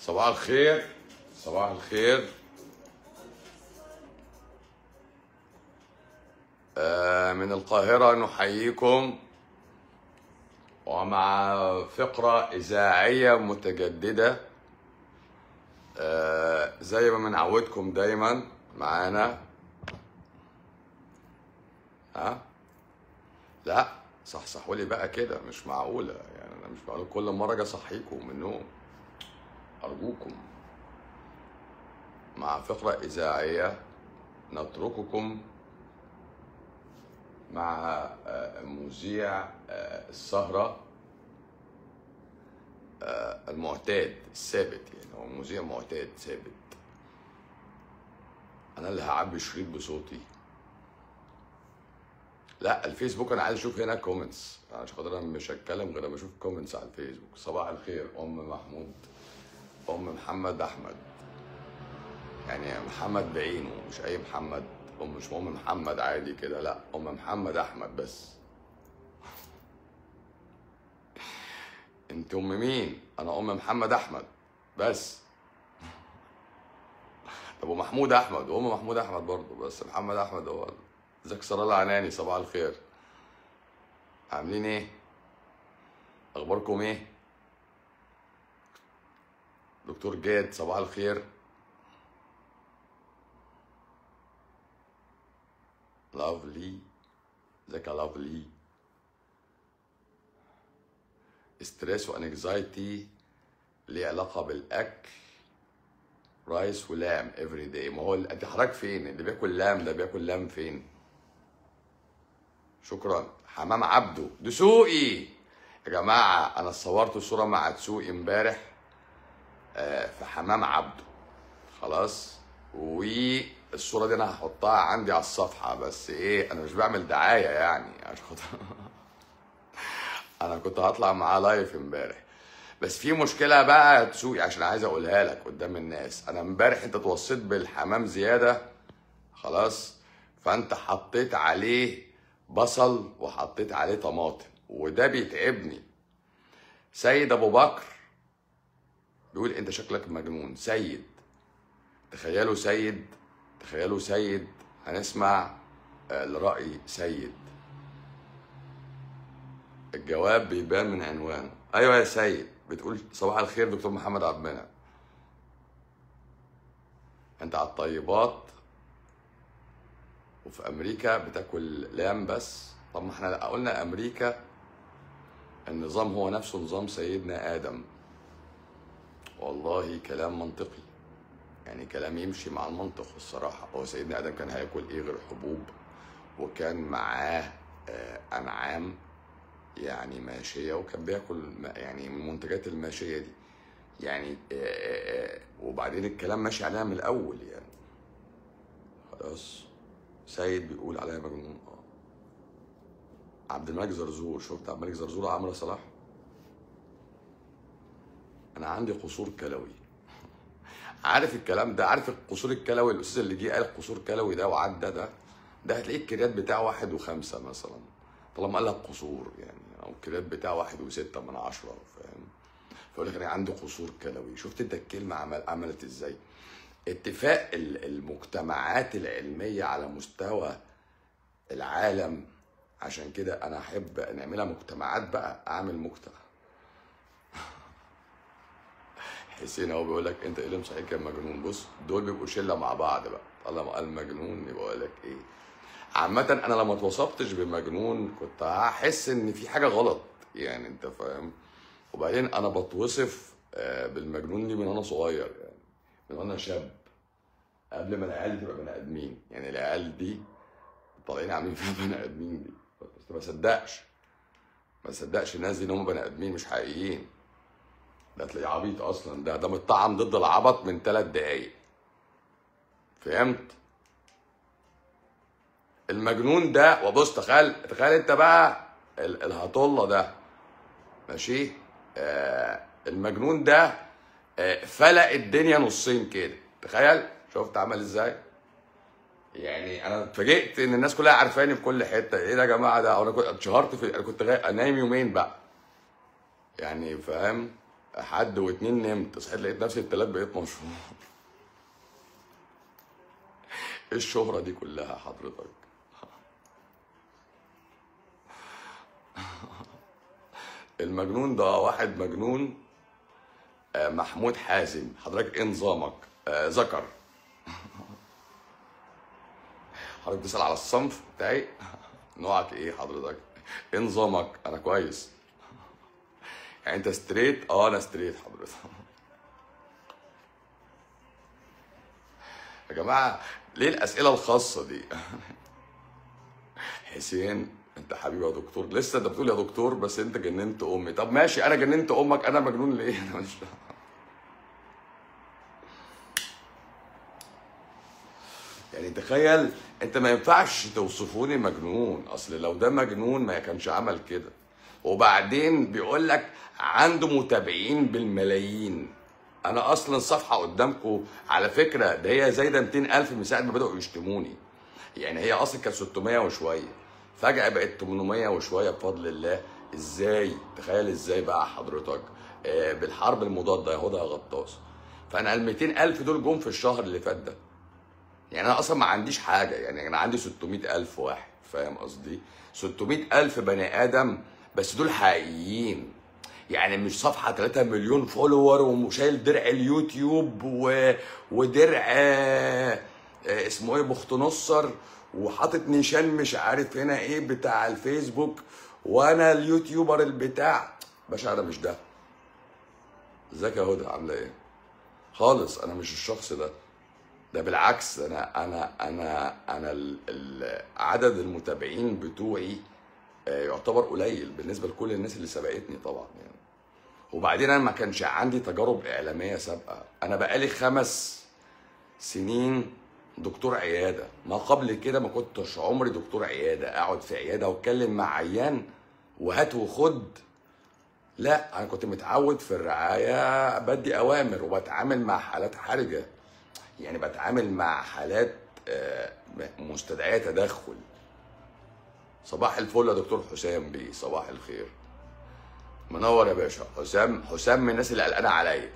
صباح الخير صباح الخير آه، من القاهرة نحييكم ومع فقرة إذاعية متجددة آه، زي ما بنعودكم دايما معانا ها لا صحصحوا لي بقى كده مش معقولة يعني أنا مش معقول كل مرة أجي أصحيكم من النوم أرجوكم مع فقرة إذاعية نترككم مع آه، مذيع آه، السهرة آه، المعتاد الثابت يعني هو مذيع معتاد ثابت أنا اللي هعبي شريط بصوتي لا الفيسبوك انا عايز اشوف هنا كومنتس عشان خاطر انا مش هتكلم غير لما اشوف كومنتس على الفيسبوك صباح الخير ام محمود ام محمد احمد يعني محمد بعينه مش اي محمد ام مش ام محمد عادي كده لا ام محمد احمد بس انت ام مين انا ام محمد احمد بس طب ومحمود احمد وام محمود احمد برضه بس محمد احمد هو ازيك ساره العناني صباح الخير عاملين ايه اخباركم ايه دكتور جاد صباح الخير لافلي ازيك يا لافلي ستريس وانكزايتي ليه علاقه بالاكل رايس ولام افري داي ما هو ال- انت حضرتك فين اللي بياكل لام ده بياكل لام فين شكرا حمام عبده دسوقي يا جماعه انا صورت صوره مع دسوقي امبارح آه، في حمام عبده خلاص والصوره دي انا هحطها عندي على الصفحه بس ايه انا مش بعمل دعايه يعني عشان خاطر انا كنت هطلع معاه لايف امبارح بس في مشكله بقى يا دسوقي عشان عايز اقولها لك قدام الناس انا امبارح انت توصيت بالحمام زياده خلاص فانت حطيت عليه بصل وحطيت عليه طماطم وده بيتعبني سيد ابو بكر بيقول انت شكلك مجنون سيد تخيلوا سيد تخيلوا سيد هنسمع آه، لرأي سيد الجواب بيبان من عنوانه ايوه يا سيد بتقول صباح الخير دكتور محمد عبد المنعم انت على الطيبات وفي امريكا بتاكل لام بس طب ما احنا قلنا امريكا النظام هو نفسه نظام سيدنا ادم والله كلام منطقي يعني كلام يمشي مع المنطق الصراحة هو سيدنا آدم كان هياكل إيه غير حبوب وكان معاه آه، أنعام يعني ماشية وكان بياكل م- يعني من منتجات الماشية دي يعني آه، آه، آه، وبعدين الكلام ماشي عليها من الأول يعني خلاص سيد بيقول عليها مجنون اه عبد الملك زرزور شفت عبد الملك زرزور عمرو صلاح انا عندي قصور كلوي عارف الكلام ده عارف القصور الكلوي الاستاذ اللي جه قال قصور كلوي ده وعدى ده ده هتلاقيه الكريات بتاعه واحد وخمسة مثلا طالما قال لك قصور يعني او الكريات بتاعه واحد وستة من عشرة فاهم فيقول لك انا عندي قصور كلوي شفت انت الكلمة عمل عملت ازاي اتفاق ال- المجتمعات العلمية على مستوى العالم عشان كده انا احب نعملها مجتمعات بقى اعمل مجتمع حسين هو بيقول لك انت ايه اللي مصحيك يا مجنون بص دول بيبقوا شله مع بعض بقى طالما قال مجنون يبقى اقول لك ايه عامة انا لما اتوصفتش بمجنون كنت هحس ان في حاجة غلط يعني انت فاهم وبعدين انا بتوصف آه، بالمجنون دي من وانا صغير يعني من وانا شاب قبل ما العيال دي تبقى بني ادمين يعني العيال دي طالعين عاملين فيها بني ادمين دي بس ما صدقش ما صدقش الناس دي ان هم بني ادمين مش حقيقيين ده تلاقيه عبيط اصلا ده ده متطعم ضد العبط من ثلاث دقايق فهمت المجنون ده وبص تخيل تخيل انت بقى ال- الهطله ده ماشي آه المجنون ده آه فلق الدنيا نصين كده تخيل شفت عمل ازاي يعني انا اتفاجئت ان الناس كلها عارفاني في كل حته ايه ده يا جماعه ده انا كنت اتشهرت في انا كنت غا... نايم يومين بقى يعني فاهم حد واتنين نمت صحيت لقيت نفسي التلات بقيت مشهور ايه الشهرة دي كلها حضرتك المجنون ده واحد مجنون آه، محمود حازم حضرتك ايه نظامك آه، ذكر حضرتك بتسأل على الصنف بتاعي نوعك ايه حضرتك ايه نظامك انا كويس يعني انت ستريت اه انا ستريت حضرتك يا جماعه ليه الاسئله الخاصه دي حسين انت حبيبي يا دكتور لسه انت بتقول يا دكتور بس انت جننت امي طب ماشي انا جننت امك انا مجنون ليه انا مش يعني تخيل انت ما ينفعش توصفوني مجنون اصل لو ده مجنون ما كانش عمل كده وبعدين بيقول لك عنده متابعين بالملايين انا اصلا صفحه قدامكم على فكره ده هي زايده 200 الف من ساعه ما بداوا يشتموني يعني هي اصلا كانت 600 وشويه فجاه بقت 800 وشويه بفضل الله ازاي تخيل ازاي بقى حضرتك آه بالحرب المضاده يهودها غطاس فانا ال 200 الف دول جم في الشهر اللي فات ده يعني انا اصلا ما عنديش حاجه يعني انا عندي 600 الف واحد فاهم قصدي 600 الف بني ادم بس دول حقيقيين يعني مش صفحه 3 مليون فولور وشايل درع اليوتيوب و... ودرع آه، آه، اسمه ايه بخت نصر وحاطط نيشان مش عارف هنا ايه بتاع الفيسبوك وانا اليوتيوبر البتاع باشا انا مش ده ازيك يا هدى عامله ايه خالص انا مش الشخص ده ده بالعكس انا انا انا انا ال- ال- عدد المتابعين بتوعي آه، يعتبر قليل بالنسبه لكل الناس اللي سبقتني طبعا يعني وبعدين انا ما كانش عندي تجارب اعلاميه سابقه انا بقالي خمس سنين دكتور عياده ما قبل كده ما كنتش عمري دكتور عياده اقعد في عياده واتكلم مع عيان وهات وخد لا انا كنت متعود في الرعايه بدي اوامر وبتعامل مع حالات حرجه يعني بتعامل مع حالات آه، مستدعيه تدخل صباح الفل يا دكتور حسام بيه صباح الخير منور يا باشا حسام حسام من الناس اللي قلقانه عليا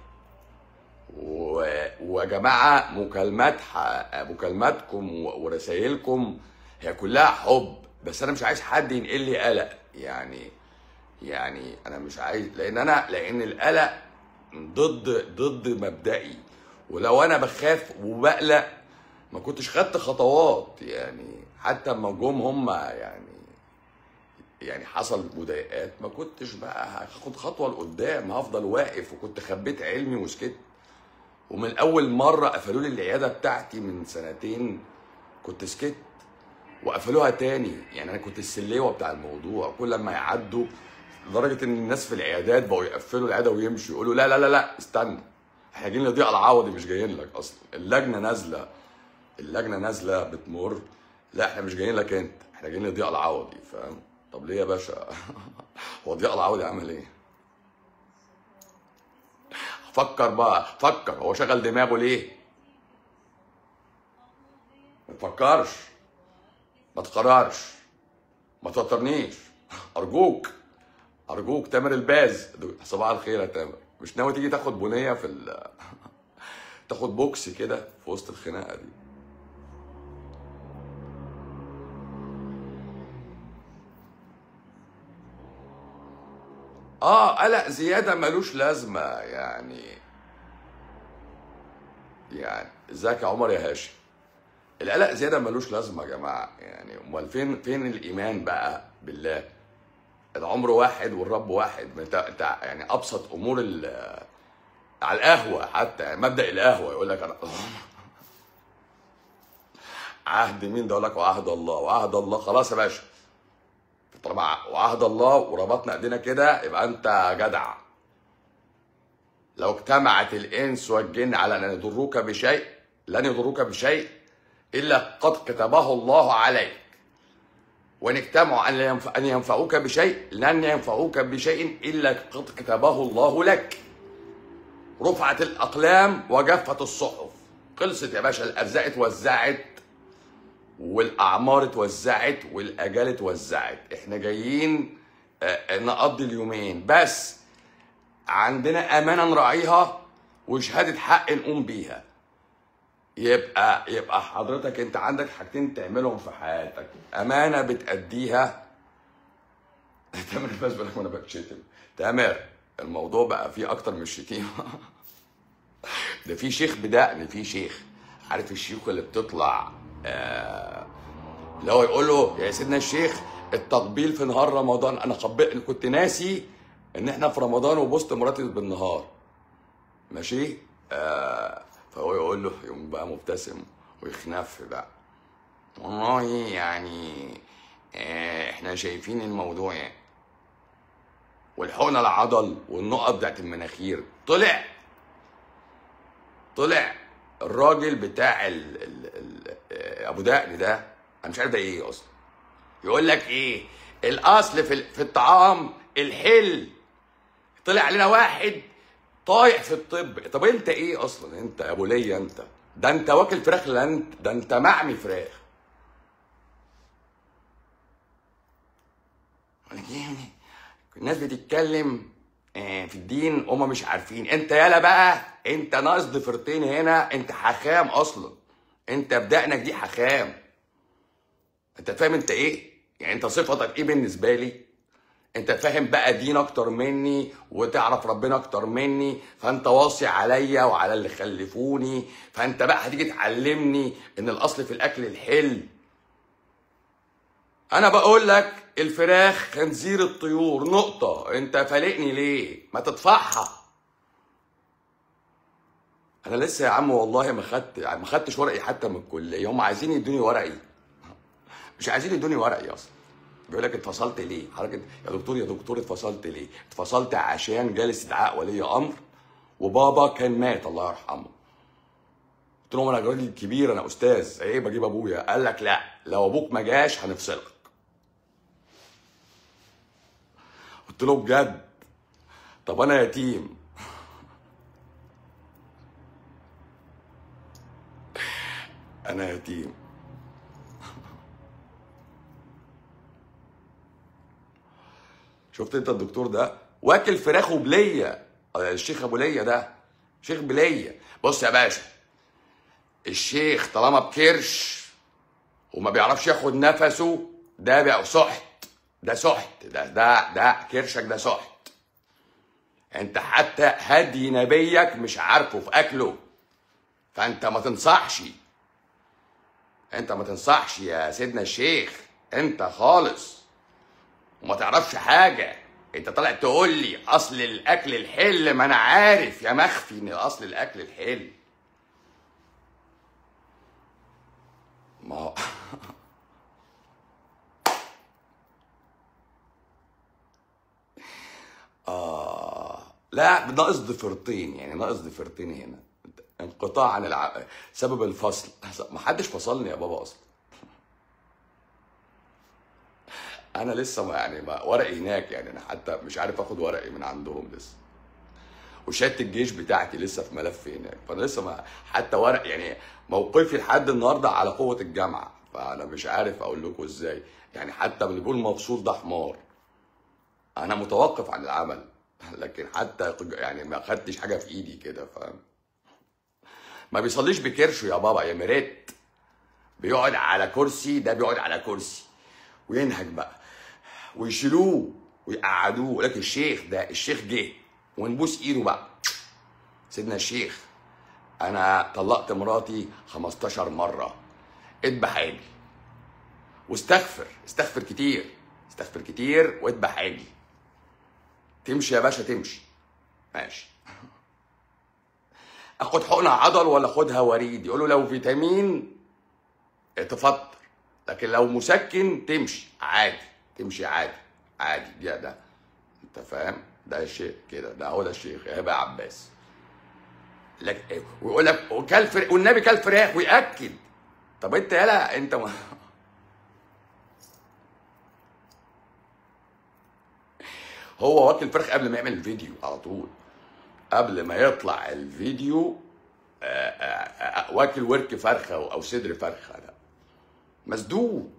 و... ويا جماعه مكالمات ح... مكالماتكم و- ورسايلكم هي كلها حب بس انا مش عايز حد ينقل لي قلق يعني يعني انا مش عايز لان انا لان القلق ضد ضد مبدئي ولو انا بخاف وبقلق ما كنتش خدت خطوات يعني حتى اما جم هم يعني يعني حصل مضايقات ما كنتش بقى هاخد خطوه لقدام هفضل واقف وكنت خبيت علمي وسكت ومن اول مره قفلوا لي العياده بتاعتي من سنتين كنت سكت وقفلوها تاني يعني انا كنت السليوه بتاع الموضوع كل لما يعدوا لدرجه ان الناس في العيادات بقوا يقفلوا العياده ويمشوا يقولوا لا لا لا لا استنى احنا جايين لضياء العوضي مش جايين لك اصلا اللجنه نازله اللجنه نازله بتمر لا احنا مش جايين لك انت احنا جايين لضياء العوضي فاهم طب ليه يا باشا هو ضياء العوضي عمل ايه فكر بقى فكر هو شغل دماغه ليه ما تفكرش ما تقررش ما توترنيش ارجوك ارجوك تامر الباز صباح الخير يا تامر مش ناوي تيجي تاخد بنيه في ال... تاخد بوكس كده في وسط الخناقه دي اه قلق زياده ملوش لازمه يعني يعني ازيك يا عمر يا هاشم القلق زياده ملوش لازمه يا جماعه يعني امال فين فين الايمان بقى بالله العمر واحد والرب واحد ما انت انت يعني ابسط امور ال- على القهوه حتى يعني مبدا القهوه يقول لك انا عهد مين ده يقول لك وعهد الله وعهد الله خلاص يا باشا طالما وعهد الله وربطنا ايدينا كده يبقى انت جدع لو اجتمعت الانس والجن على ان يضروك بشيء لن يضروك بشيء الا قد كتبه الله عليك وان اجتمعوا ان ينف- ان ينفعوك بشيء لن ينفعوك بشيء الا قد كتبه الله لك رفعت الاقلام وجفت الصحف خلصت يا باشا الارزاق اتوزعت والاعمار اتوزعت والاجال اتوزعت احنا جايين آه، آه، نقضي اليومين بس عندنا امانه نراعيها وشهاده حق نقوم بيها يبقى يبقى حضرتك انت عندك حاجتين تعملهم في حياتك امانه بتاديها تامر بس بالك وانا بتشتم تامر الموضوع بقى فيه اكتر من الشتيمه ده في شيخ بدقن في شيخ عارف الشيوخ اللي بتطلع آه اللي هو يقول له يا سيدنا الشيخ التقبيل في نهار رمضان انا قبل كنت ناسي ان احنا في رمضان وبوست مراتي بالنهار ماشي آه فهو يقول له يقوم بقى مبتسم ويخنف بقى والله يعني آه احنا شايفين الموضوع يعني والحقنة العضل والنقط بتاعت المناخير طلع طلع الراجل بتاع ال ال ال آه، ابو دقن ده انا مش عارف ده ايه اصلا يقول لك ايه الاصل في ال- في الطعام الحل طلع علينا واحد طايح في الطب طب انت ايه اصلا انت يا ابو ليا انت ده انت واكل فراخ لا انت ده انت معمي فراخ يقول لك يعني الناس بتتكلم آه، في الدين هما مش عارفين انت يالا بقى انت ناقص ضفيرتين هنا انت حخام اصلا انت بدقنك دي حخام انت فاهم انت ايه يعني انت صفتك ايه بالنسبه لي انت فاهم بقى دين اكتر مني وتعرف ربنا اكتر مني فانت واصي عليا وعلى اللي خلفوني فانت بقى هتيجي تعلمني ان الاصل في الاكل الحل انا بقول لك الفراخ خنزير الطيور نقطة انت فالقني ليه ما تدفعها انا لسه يا عم والله ما خدت ما خدتش ورقي حتى من الكلية هم عايزين يدوني ورقي مش عايزين يدوني ورقي اصلا بيقول لك اتفصلت ليه حضرتك يا دكتور يا دكتور اتفصلت ليه اتفصلت عشان جالي استدعاء ولي امر وبابا كان مات الله يرحمه قلت لهم انا راجل كبير انا استاذ عيب اجيب ابويا قال لك لا لو ابوك ما جاش هنفصلك قلت له بجد طب انا يتيم انا يتيم شفت انت الدكتور ده واكل فراخ وبليه آه، الشيخ ابو ليه ده شيخ بليه بص يا باشا الشيخ طالما بكرش وما بيعرفش ياخد نفسه ده بقى سحت ده سحت ده ده ده كرشك ده سحت انت حتى هدي نبيك مش عارفه في اكله فانت ما تنصحش انت ما تنصحش يا سيدنا الشيخ انت خالص وما تعرفش حاجه انت طالع تقول لي اصل الاكل الحل ما انا عارف يا مخفي ان اصل الاكل الحل ما هو آه لا ناقص ضفيرتين يعني ناقص ضفيرتين هنا انقطاع عن الع... سبب الفصل ما حدش فصلني يا بابا اصلا انا لسه ما يعني ما ورقي هناك يعني انا حتى مش عارف اخد ورقي من عندهم لسه وشهاده الجيش بتاعتي لسه في ملف هناك فانا لسه ما حتى ورق يعني موقفي لحد النهارده على قوه الجامعه فانا مش عارف اقول لكم ازاي يعني حتى اللي بيقول مبسوط ده حمار انا متوقف عن العمل لكن حتى يعني ما خدتش حاجه في ايدي كده فاهم ما بيصليش بكرشه يا بابا يا مريت بيقعد على كرسي ده بيقعد على كرسي وينهج بقى ويشيلوه ويقعدوه لكن الشيخ ده الشيخ جه ونبوس ايده بقى سيدنا الشيخ انا طلقت مراتي 15 مره اذبح عجل واستغفر استغفر كتير استغفر كتير واذبح عجل تمشي يا باشا تمشي ماشي اخد حقنه عضل ولا اخدها وريد يقولوا لو فيتامين تفطر لكن لو مسكن تمشي عادي تمشي عادي عادي ده ده انت فاهم ده الشيخ كده ده هو ده الشيخ هبه عباس لك ويقول لك وكل فراخ والنبي كل فراخ وياكد طب انت يلا انت ما هو واكل فراخ قبل ما يعمل الفيديو على طول قبل ما يطلع الفيديو آه، آه، آه، واكل ورك فرخه او أو صدر فرخه ده مسدود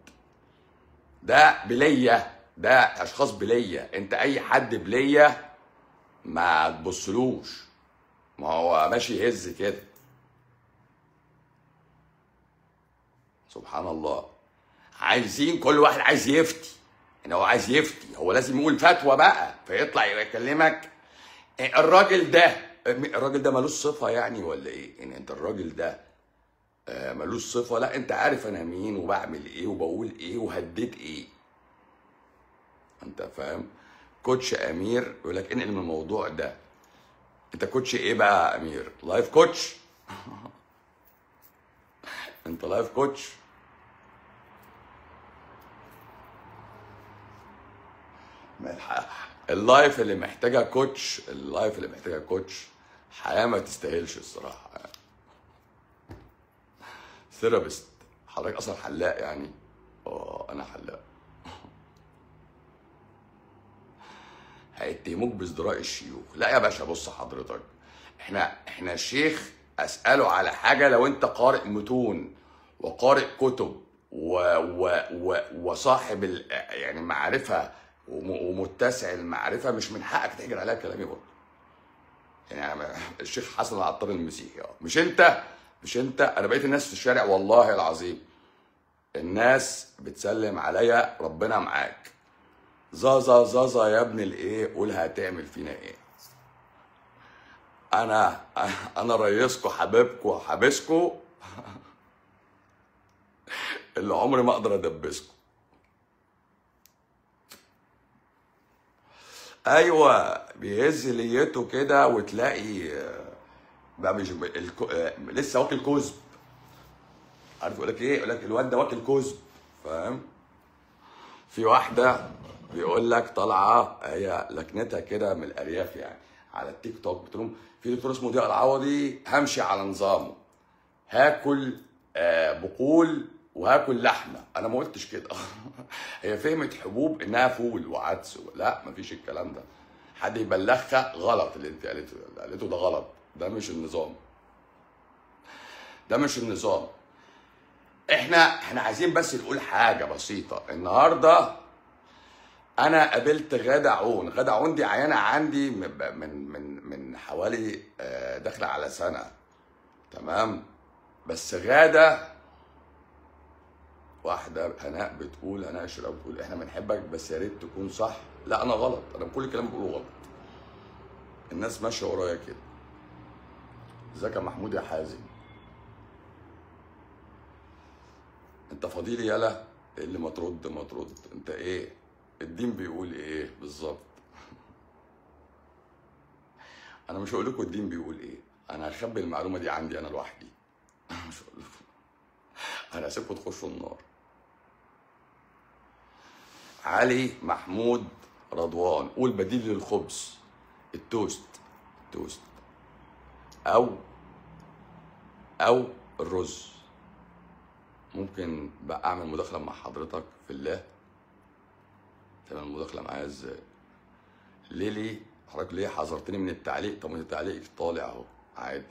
ده بليه ده اشخاص بليه انت اي حد بليه ما تبصلوش ما هو ماشي يهز كده سبحان الله عايزين كل واحد عايز يفتي يعني هو عايز يفتي هو لازم يقول فتوى بقى فيطلع يكلمك إيه الراجل ده الراجل ده ملوش صفة يعني ولا ايه؟ يعني انت الراجل ده آه، ملوش صفة لا انت عارف انا مين وبعمل ايه وبقول ايه وهديت ايه انت فاهم؟ كوتش امير يقول لك انقل من الموضوع ده انت كوتش ايه بقى يا امير؟ لايف كوتش انت لايف كوتش ما الح- اللايف اللي محتاجه كوتش اللايف اللي محتاجه كوتش حياه ما تستاهلش الصراحه ثيرابيست حضرتك اصلا حلاق يعني اه انا حلاق هيتهموك بازدراء الشيوخ لا يا باشا بص حضرتك احنا احنا شيخ اساله على حاجه لو انت قارئ متون وقارئ كتب و و و وصاحب ال يعني معرفه وم- ومتسع المعرفه مش من حقك تهجر عليها كلامي برضه يعني أنا- الشيخ حسن العطار المسيحي اه مش انت مش انت انا بقيت الناس في الشارع والله العظيم الناس بتسلم عليا ربنا معاك زازا زازا يا ابن الايه قول هتعمل فينا ايه انا انا ريسكو حبيبكو حابسكو اللي عمري ما اقدر ادبسكو ايوه بيهز ليته كده وتلاقي آه، بقى مش الكو... آه، لسه واكل كذب عارف يقول لك ايه يقول لك الواد ده واكل كذب فاهم في واحده بيقول لك طالعه هي لكنتها كده من الارياف يعني على التيك توك قلت لهم في دكتور اسمه ضياء العوضي همشي على نظامه هاكل آه، بقول وهاكل لحمه انا ما قلتش كده هي فهمت حبوب انها فول وعدس لا مفيش الكلام ده حد يبلغها غلط اللي انت قالته اللي قالته ده غلط ده مش النظام ده مش النظام احنا احنا عايزين بس نقول حاجه بسيطه النهارده انا قابلت غادة عون غادة عون دي عيانه عندي من من من, من حوالي آه، داخله على سنه تمام بس غادة واحدة هناء بتقول هناء شراء بتقول احنا بنحبك بس يا ريت تكون صح لا انا غلط انا كل الكلام اللي بقوله غلط الناس ماشية ورايا كده ازيك يا محمود يا حازم انت فضيلي يالا إيه اللي ما ترد ما ترد انت ايه الدين بيقول ايه بالظبط انا مش هقول لكم الدين بيقول ايه انا هخبي المعلومه دي عندي انا لوحدي مش هقول لكم انا هسيبكم تخشوا النار علي محمود رضوان قول بديل للخبز التوست التوست او او الرز ممكن بقى اعمل مداخله مع حضرتك في الله تعمل مداخله معايا ازاي ليلي حضرتك ليه حذرتني من التعليق طب ما التعليق طالع اهو عادي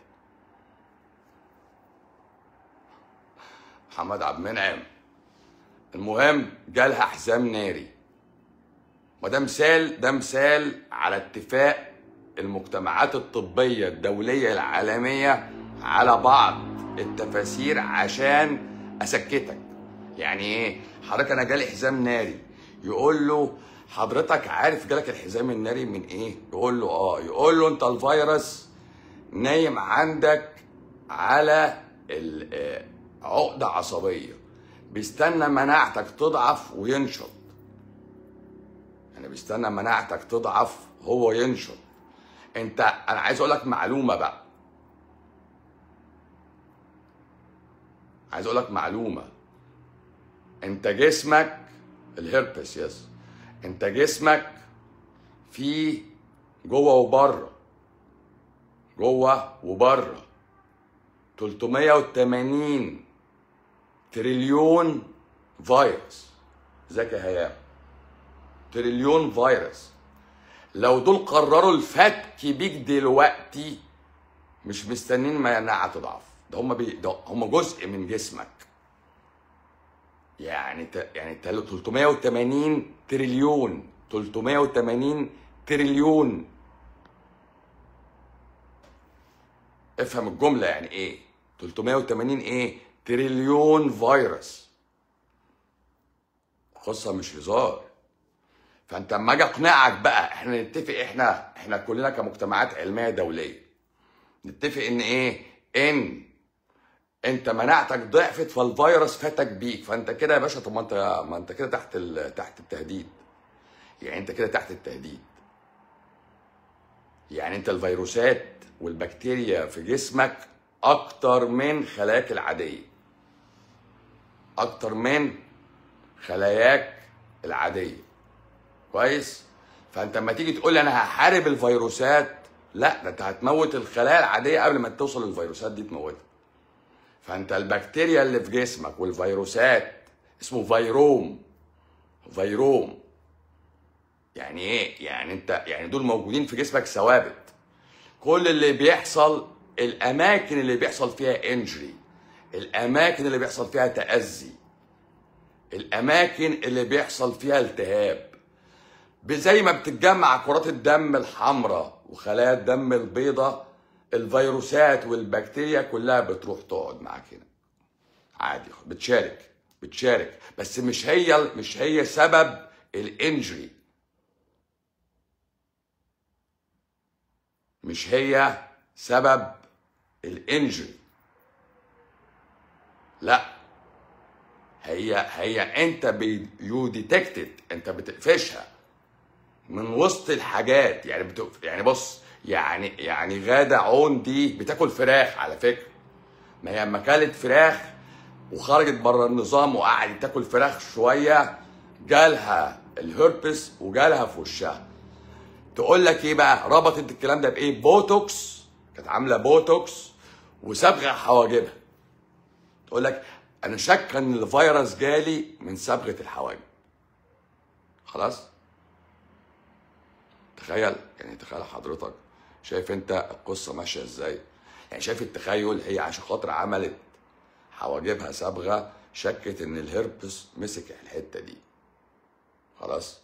محمد عبد المنعم المهم جالها حزام ناري وده مثال ده مثال على اتفاق المجتمعات الطبية الدولية العالمية على بعض التفاسير عشان أسكتك يعني إيه حضرتك أنا جالي حزام ناري يقول له حضرتك عارف جالك الحزام الناري من إيه يقول له آه يقول له أنت الفيروس نايم عندك على ال- آه، عقدة عصبية بيستنى مناعتك تضعف وينشط يعني بيستنى مناعتك تضعف هو ينشط انت انا عايز اقول لك معلومه بقى عايز اقول لك معلومه انت جسمك الهربس يس انت جسمك فيه جوه وبره جوه وبره 380 تريليون فيروس ازيك يا هيام تريليون فيروس لو دول قرروا الفتك بيك دلوقتي مش مستنين مناعة تضعف ده هم بي ده هم جزء من جسمك يعني ت... يعني تل- 380 تريليون 380 تريليون افهم الجمله يعني ايه 380 ايه تريليون فيروس قصه مش هزار فانت اما اجي اقنعك بقى احنا نتفق احنا احنا كلنا كمجتمعات علميه دوليه نتفق ان ايه ان انت مناعتك ضعفت فالفيروس فاتك بيك فانت كده يا باشا طب ما انت ما انت كده تحت ال... تحت التهديد يعني انت كده تحت التهديد يعني انت الفيروسات والبكتيريا في جسمك اكتر من خلاياك العاديه اكتر من خلاياك العاديه كويس فانت لما تيجي تقول لي انا هحارب الفيروسات لا ده انت هتموت الخلايا العاديه قبل ما توصل للفيروسات دي تموتها فانت البكتيريا اللي في جسمك والفيروسات اسمه فيروم فيروم يعني ايه يعني انت يعني دول موجودين في جسمك ثوابت كل اللي بيحصل الاماكن اللي بيحصل فيها انجري الاماكن اللي بيحصل فيها تاذي الاماكن اللي بيحصل فيها التهاب زي ما بتتجمع كرات الدم الحمراء وخلايا الدم البيضاء الفيروسات والبكتيريا كلها بتروح تقعد معاك هنا عادي بتشارك بتشارك بس مش هي مش هي سبب الانجري مش هي سبب الانجري لا هي هي انت يو ديتكتد انت بتقفشها من وسط الحاجات يعني بتقف يعني بص يعني يعني غاده عون دي بتاكل فراخ على فكره ما هي اما كلت فراخ وخرجت بره النظام وقعدت تاكل فراخ شويه جالها الهربس وجالها في وشها تقول لك ايه بقى ربطت الكلام ده بايه بوتوكس كانت عامله بوتوكس وصبغه حواجبها تقول لك انا شاكه ان الفيروس جالي من صبغه الحواجب خلاص تخيل يعني تخيل حضرتك شايف انت القصه ماشيه ازاي يعني شايف التخيل هي عشان خاطر عملت حواجبها صبغه شكت ان الهربس مسك الحته دي خلاص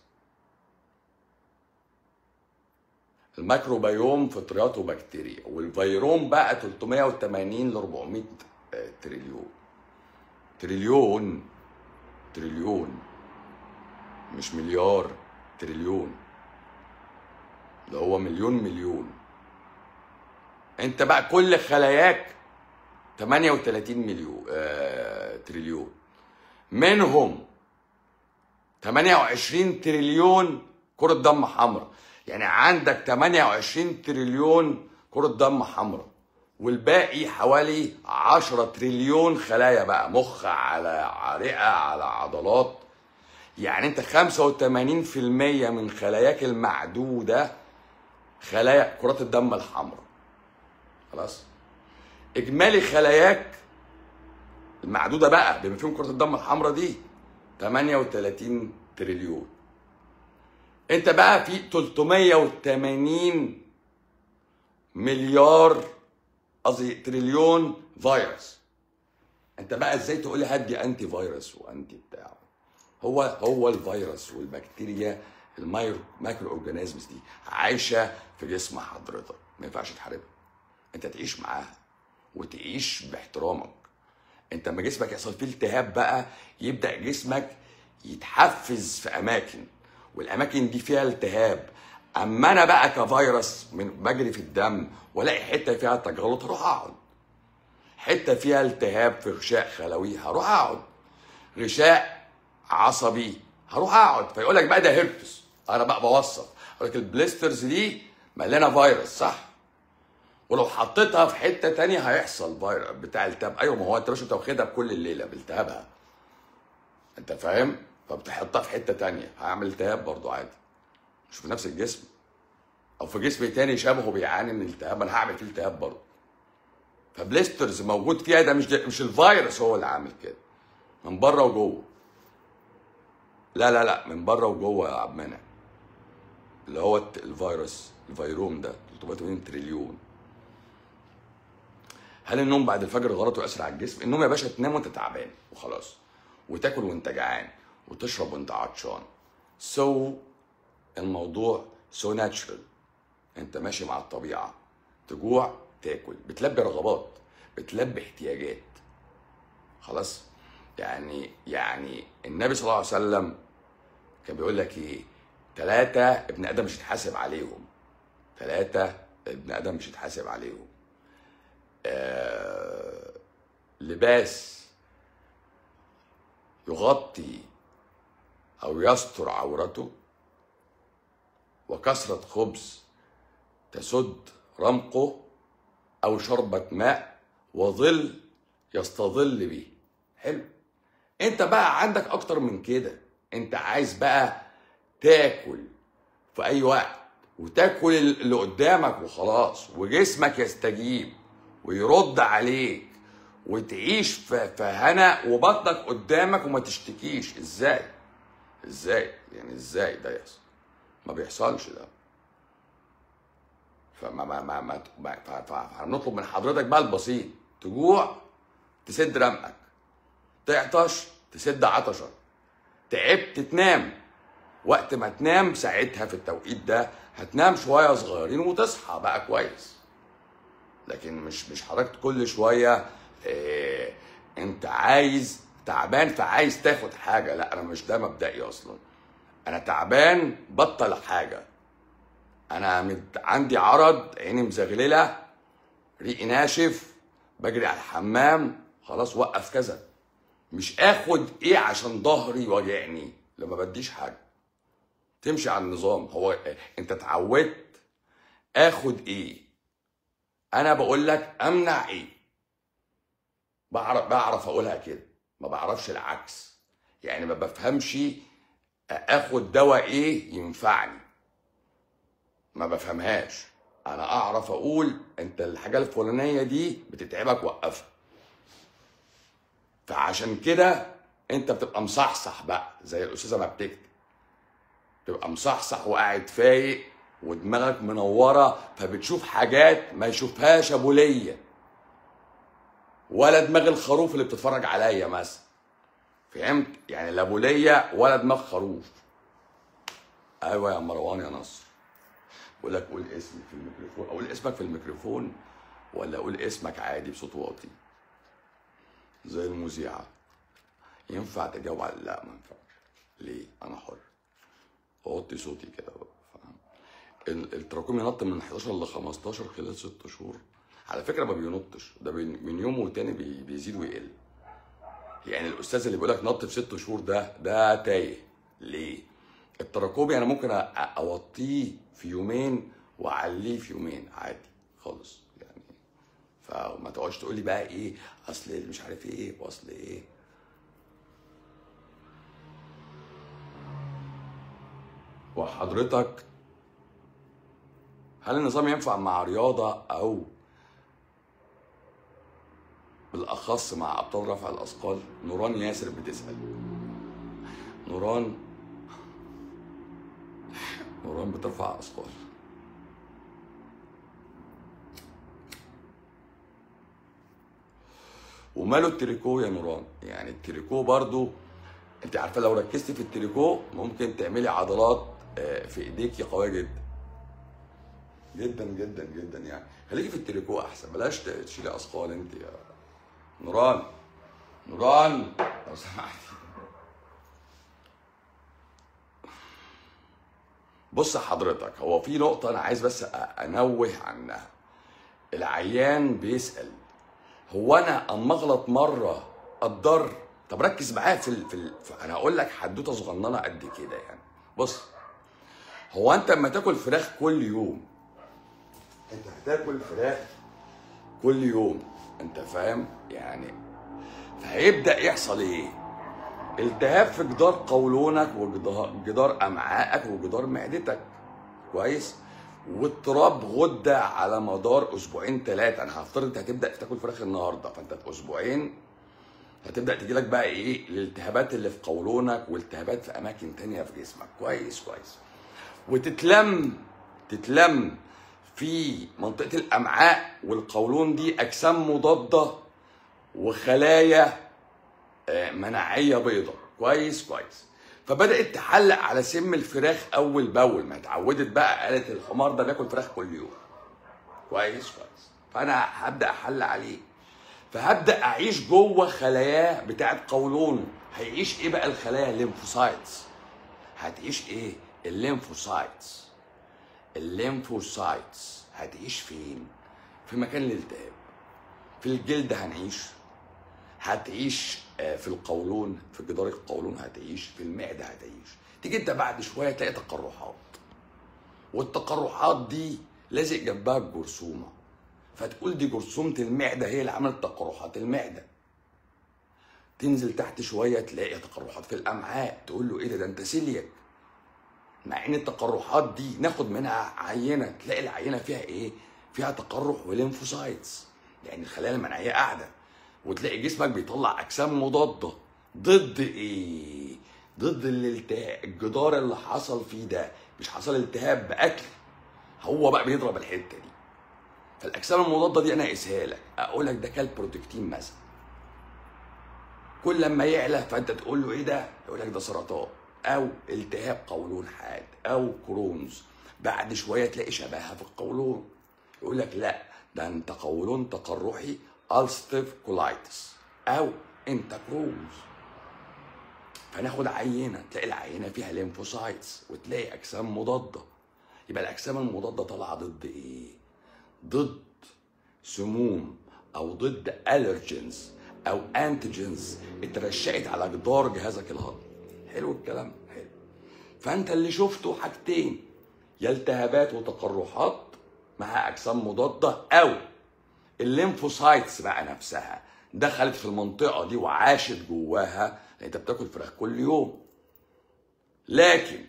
الميكروبيوم فطريات وبكتيريا والفيروم بقى 380 ل 400 تريليون تريليون تريليون مش مليار تريليون اللي هو مليون مليون انت بقى كل خلاياك 38 مليون آه تريليون منهم 28 تريليون كرة دم حمراء يعني عندك 28 تريليون كرة دم حمراء والباقي حوالي 10 تريليون خلايا بقى مخ على رئة على عضلات يعني انت 85% من خلاياك المعدودة خلايا كرات الدم الحمراء خلاص اجمالي خلاياك المعدودة بقى بما فيهم كرات الدم الحمراء دي 38 تريليون انت بقى في 380 مليار قصدي تريليون فيروس انت بقى ازاي تقول لي هدي انتي فيروس وانتي بتاع هو هو الفيروس والبكتيريا المايكرو اورجانيزمز دي عايشه في جسم حضرتك ما ينفعش تحاربها انت تعيش معاها وتعيش باحترامك انت لما جسمك يحصل فيه التهاب بقى يبدا جسمك يتحفز في اماكن والاماكن دي فيها التهاب اما انا بقى كفيروس من بجري في الدم والاقي حته فيها تجلط هروح اقعد حته فيها التهاب في غشاء خلوي هروح اقعد غشاء عصبي هروح اقعد فيقول لك بقى ده هيربس انا بقى بوصف اقول لك البليسترز دي مليانه فيروس صح ولو حطيتها في حته تانية هيحصل فيروس بتاع التهاب ايوه ما هو انت مش انت واخدها بكل الليله بالتهابها انت فاهم فبتحطها في حته تانية هعمل التهاب برضو عادي مش في نفس الجسم او في جسم تاني شبهه بيعاني من التهاب انا هعمل فيه التهاب برضه فبليسترز موجود فيها ده مش مش الفيروس هو اللي عامل كده من بره وجوه لا لا لا من بره وجوه يا عم منع اللي هو الفيروس الفيروم ده 380 تريليون هل النوم بعد الفجر غلط ويأثر على الجسم؟ النوم يا باشا تنام وانت تعبان وخلاص وتاكل وانت جعان وتشرب وانت عطشان سو so, الموضوع سو so ناتشرال انت ماشي مع الطبيعه تجوع بتاكل بتلبي رغبات بتلبي احتياجات خلاص يعني يعني النبي صلى الله عليه وسلم كان بيقول لك ايه ثلاثة ابن ادم مش هيتحاسب عليهم ثلاثة ابن ادم مش هيتحاسب عليهم آه لباس يغطي او يستر عورته وكثرة خبز تسد رمقه او شربة ماء وظل يستظل به حلو انت بقى عندك اكتر من كده انت عايز بقى تاكل في اي وقت وتاكل اللي قدامك وخلاص وجسمك يستجيب ويرد عليك وتعيش في في هنا وبطنك قدامك وما تشتكيش ازاي ازاي يعني ازاي ده يحصل ما بيحصلش ده فما ما ما ما ما- ف- ف- فهنطلب من حضرتك بقى البسيط تجوع تسد رمقك تعطش تسد عطشك تعبت تنام وقت ما تنام ساعتها في التوقيت ده هتنام شويه صغيرين وتصحى بقى كويس لكن مش مش حضرتك كل شويه إيه انت عايز تعبان فعايز تاخد حاجه لا انا مش ده مبدئي اصلا انا تعبان بطل حاجه انا مت- عندي عرض عيني مزغلله ريقي ناشف بجري على الحمام خلاص وقف كذا مش اخد ايه عشان ظهري واجعني لما بديش حاجه تمشي على النظام هو انت اتعودت اخد ايه انا بقول لك امنع ايه بعرف بعرف اقولها كده ما بعرفش العكس يعني ما بفهمش اخد دواء ايه ينفعني ما بفهمهاش انا اعرف اقول انت الحاجه الفلانيه دي بتتعبك وقفها فعشان كده انت بتبقى مصحصح بقى زي الاستاذه ما بتكتب تبقى مصحصح وقاعد فايق ودماغك منوره فبتشوف حاجات ما يشوفهاش ابو ليا ولا دماغ الخروف اللي بتتفرج عليا مثلا فهمت يعني لا ابو ليا ولا دماغ خروف ايوه يا مروان يا نصر بقول لك قول اسمي في الميكروفون اقول اسمك في الميكروفون ولا اقول اسمك عادي بصوت واطي زي المذيعه ينفع تجاوب على لا ما ينفعش ليه انا حر اوطي صوتي كده بقى فاهم ال- التراكمي نط من 11 ل 15 خلال 6 شهور على فكره ما بينطش ده بين- من يوم والتاني بي- بيزيد ويقل يعني الاستاذ اللي بيقول لك نط في 6 شهور ده ده تايه ليه التراكمي انا ممكن أ- اوطيه في يومين واعليه في يومين عادي خالص يعني فما تقعدش تقول لي بقى ايه اصل مش عارف ايه واصل ايه وحضرتك هل النظام ينفع مع رياضة أو بالأخص مع أبطال رفع الأثقال؟ نوران ياسر بتسأل نوران نوران بترفع أثقال وماله التريكو يا نوران يعني التريكو برضو انت عارفه لو ركزتي في التريكو ممكن تعملي عضلات آه، في ايديكي قويه جدا جدا جدا جدا يعني خليكي في التريكو احسن بلاش تشيلي اثقال انت يا نوران نوران لو سمحتي بص حضرتك هو في نقطة أنا عايز بس أ- أنوه عنها العيان بيسأل هو أنا أما أغلط مرة أتضر طب ركز معايا في, ال... في, ال... في أنا هقول لك حدوتة صغننة قد كده يعني بص هو أنت أما تاكل فراخ كل يوم أنت هتاكل فراخ كل يوم أنت فاهم يعني فهيبدأ يحصل إيه؟ التهاب في جدار قولونك وجدار جدار امعائك وجدار معدتك كويس واضطراب غده على مدار اسبوعين ثلاثه انا هفترض انت هتبدا تاكل فراخ النهارده فانت في اسبوعين هتبدا تجي لك بقى ايه الالتهابات اللي في قولونك والتهابات في اماكن تانية في جسمك كويس كويس وتتلم تتلم في منطقه الامعاء والقولون دي اجسام مضاده وخلايا آه، مناعيه بيضاء كويس كويس فبدات تحلق على سم الفراخ اول باول ما اتعودت بقى قالت الحمار ده بياكل فراخ كل يوم كويس كويس فانا هبدا احل عليه فهبدا اعيش جوه خلاياه بتاعت قولونه هيعيش ايه بقى الخلايا الليمفوسايتس هتعيش ايه الليمفوسايتس الليمفوسايتس هتعيش فين في مكان الالتهاب في الجلد هنعيش هتعيش آه، في القولون في جدار القولون هتعيش في المعده هتعيش تيجي انت بعد شويه تلاقي تقرحات والتقرحات دي لازق جنبها الجرثومه فتقول دي جرثومه المعده هي اللي عملت تقرحات المعده تنزل تحت شويه تلاقي تقرحات في الامعاء تقول له ايه ده ده انت سيلياك مع ان التقرحات دي ناخد منها عينه تلاقي العينه فيها ايه فيها تقرح وليمفوسايتس يعني الخلايا المناعيه قاعده وتلاقي جسمك بيطلع اجسام مضاده ضد ايه ضد الالتهاب الجدار اللي حصل فيه ده مش حصل التهاب باكل هو بقى بيضرب الحته دي فالاجسام المضاده دي انا اقيسها لك اقول لك ده كلب بروتكتين مثلا كل لما يعلى فانت تقول له ايه ده يقول لك ده سرطان او التهاب قولون حاد او كرونز بعد شويه تلاقي شبهها في القولون يقول لك لا ده انت قولون تقرحي الستيف كولايتس او انت كرونز فناخد عينه تلاقي العينه فيها ليمفوسايتس وتلاقي اجسام مضاده يبقى الاجسام المضاده طالعه ضد ايه ضد سموم او ضد الرجنز او انتيجنز اترشقت على جدار جهازك الهضمي حلو الكلام حلو فانت اللي شفته حاجتين يا التهابات وتقرحات مع اجسام مضاده او الليمفوسايتس بقى نفسها دخلت في المنطقه دي وعاشت جواها لان انت بتاكل فراخ كل يوم لكن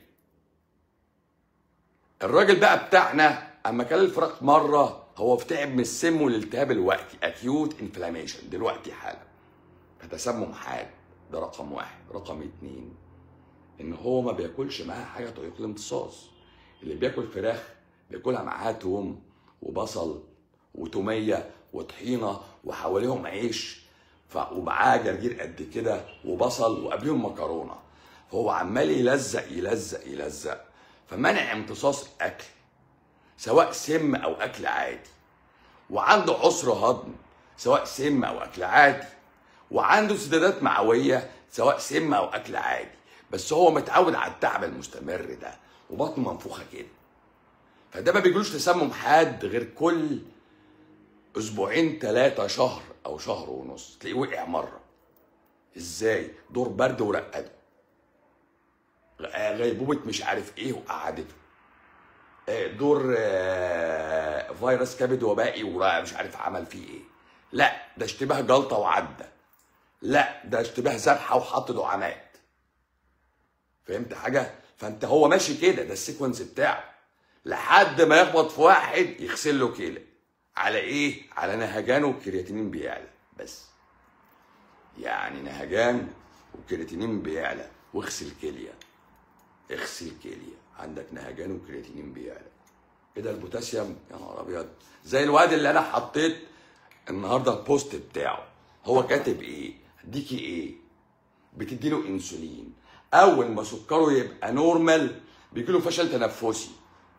الراجل بقى بتاعنا اما كل الفراخ مره هو تعب من السم والالتهاب الوقتي اكيوت انفلاميشن دلوقتي حالا فتسمم حاد ده رقم واحد رقم اتنين ان هو ما بياكلش معاها حاجه طريق الامتصاص اللي بياكل فراخ بياكلها معاها توم وبصل وتوميه وطحينه وحواليهم عيش ف... ومعاه جرجير قد كده وبصل وقبليهم مكرونه فهو عمال يلزق يلزق يلزق فمنع امتصاص الاكل سواء سم او اكل عادي وعنده عسر هضم سواء سم او اكل عادي وعنده سدادات معويه سواء سم او اكل عادي بس هو متعود على التعب المستمر ده وبطنه منفوخه كده فده ما بيجيلوش تسمم حاد غير كل اسبوعين ثلاثة شهر او شهر ونص تلاقيه وقع مره ازاي دور برد ورقده غيبوبه مش عارف ايه وقعدته آه، دور آه، فيروس كبد وبائي ومش عارف عمل فيه ايه لا ده اشتباه جلطه وعدى لا ده اشتباه ذبحه وحط دعامات فهمت حاجه فانت هو ماشي كده ده السيكونس بتاعه لحد ما يخبط في واحد يغسل له كلى على ايه على نهجان والكرياتينين بيعلى بس يعني نهجان والكرياتينين بيعلى واغسل كليه اغسل كليه عندك نهجان وكرياتينين بيعلى ايه ده البوتاسيوم يا نهار ابيض زي الواد اللي انا حطيت النهارده البوست بتاعه هو كاتب ايه اديكي ايه بتدي له انسولين اول ما سكره يبقى نورمال بيجي له فشل تنفسي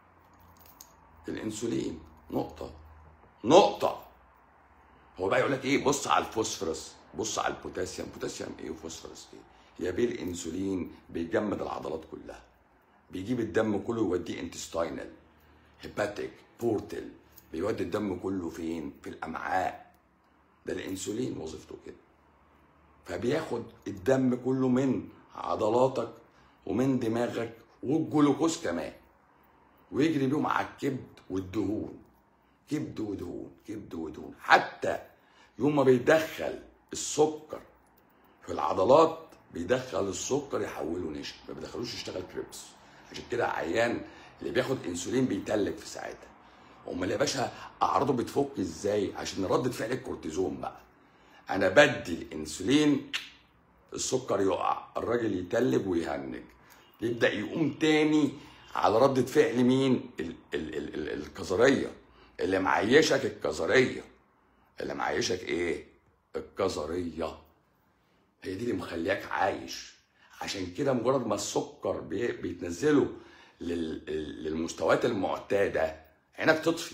الانسولين نقطه نقطه هو بقى يقول لك ايه بص على الفوسفورس بص على البوتاسيوم بوتاسيوم ايه وفوسفورس ايه يا بيه الانسولين بيجمد العضلات كلها بيجيب الدم كله يوديه انتستاينال هيباتيك بورتل بيودي الدم كله فين في الامعاء ده الانسولين وظيفته كده فبياخد الدم كله من عضلاتك ومن دماغك والجلوكوز كمان ويجري بيهم على الكبد والدهون كبد ودهون كبد ودهون حتى يوم ما بيدخل السكر في العضلات بيدخل السكر يحوله نشا ما بيدخلوش يشتغل كريبس عشان كده عيان اللي بياخد انسولين بيتلج في ساعتها امال يا باشا اعراضه بتفك ازاي عشان ردة فعل الكورتيزون بقى انا بدي الانسولين السكر يقع الراجل يتلج ويهنج يبدا يقوم تاني على ردة فعل مين ال- ال- ال- ال- الكظريه اللي معيشك الكظريه اللي معيشك ايه الكظريه هي دي اللي مخلياك عايش عشان كده مجرد ما السكر بي- بيتنزله لل- للمستويات المعتاده عينك تطفي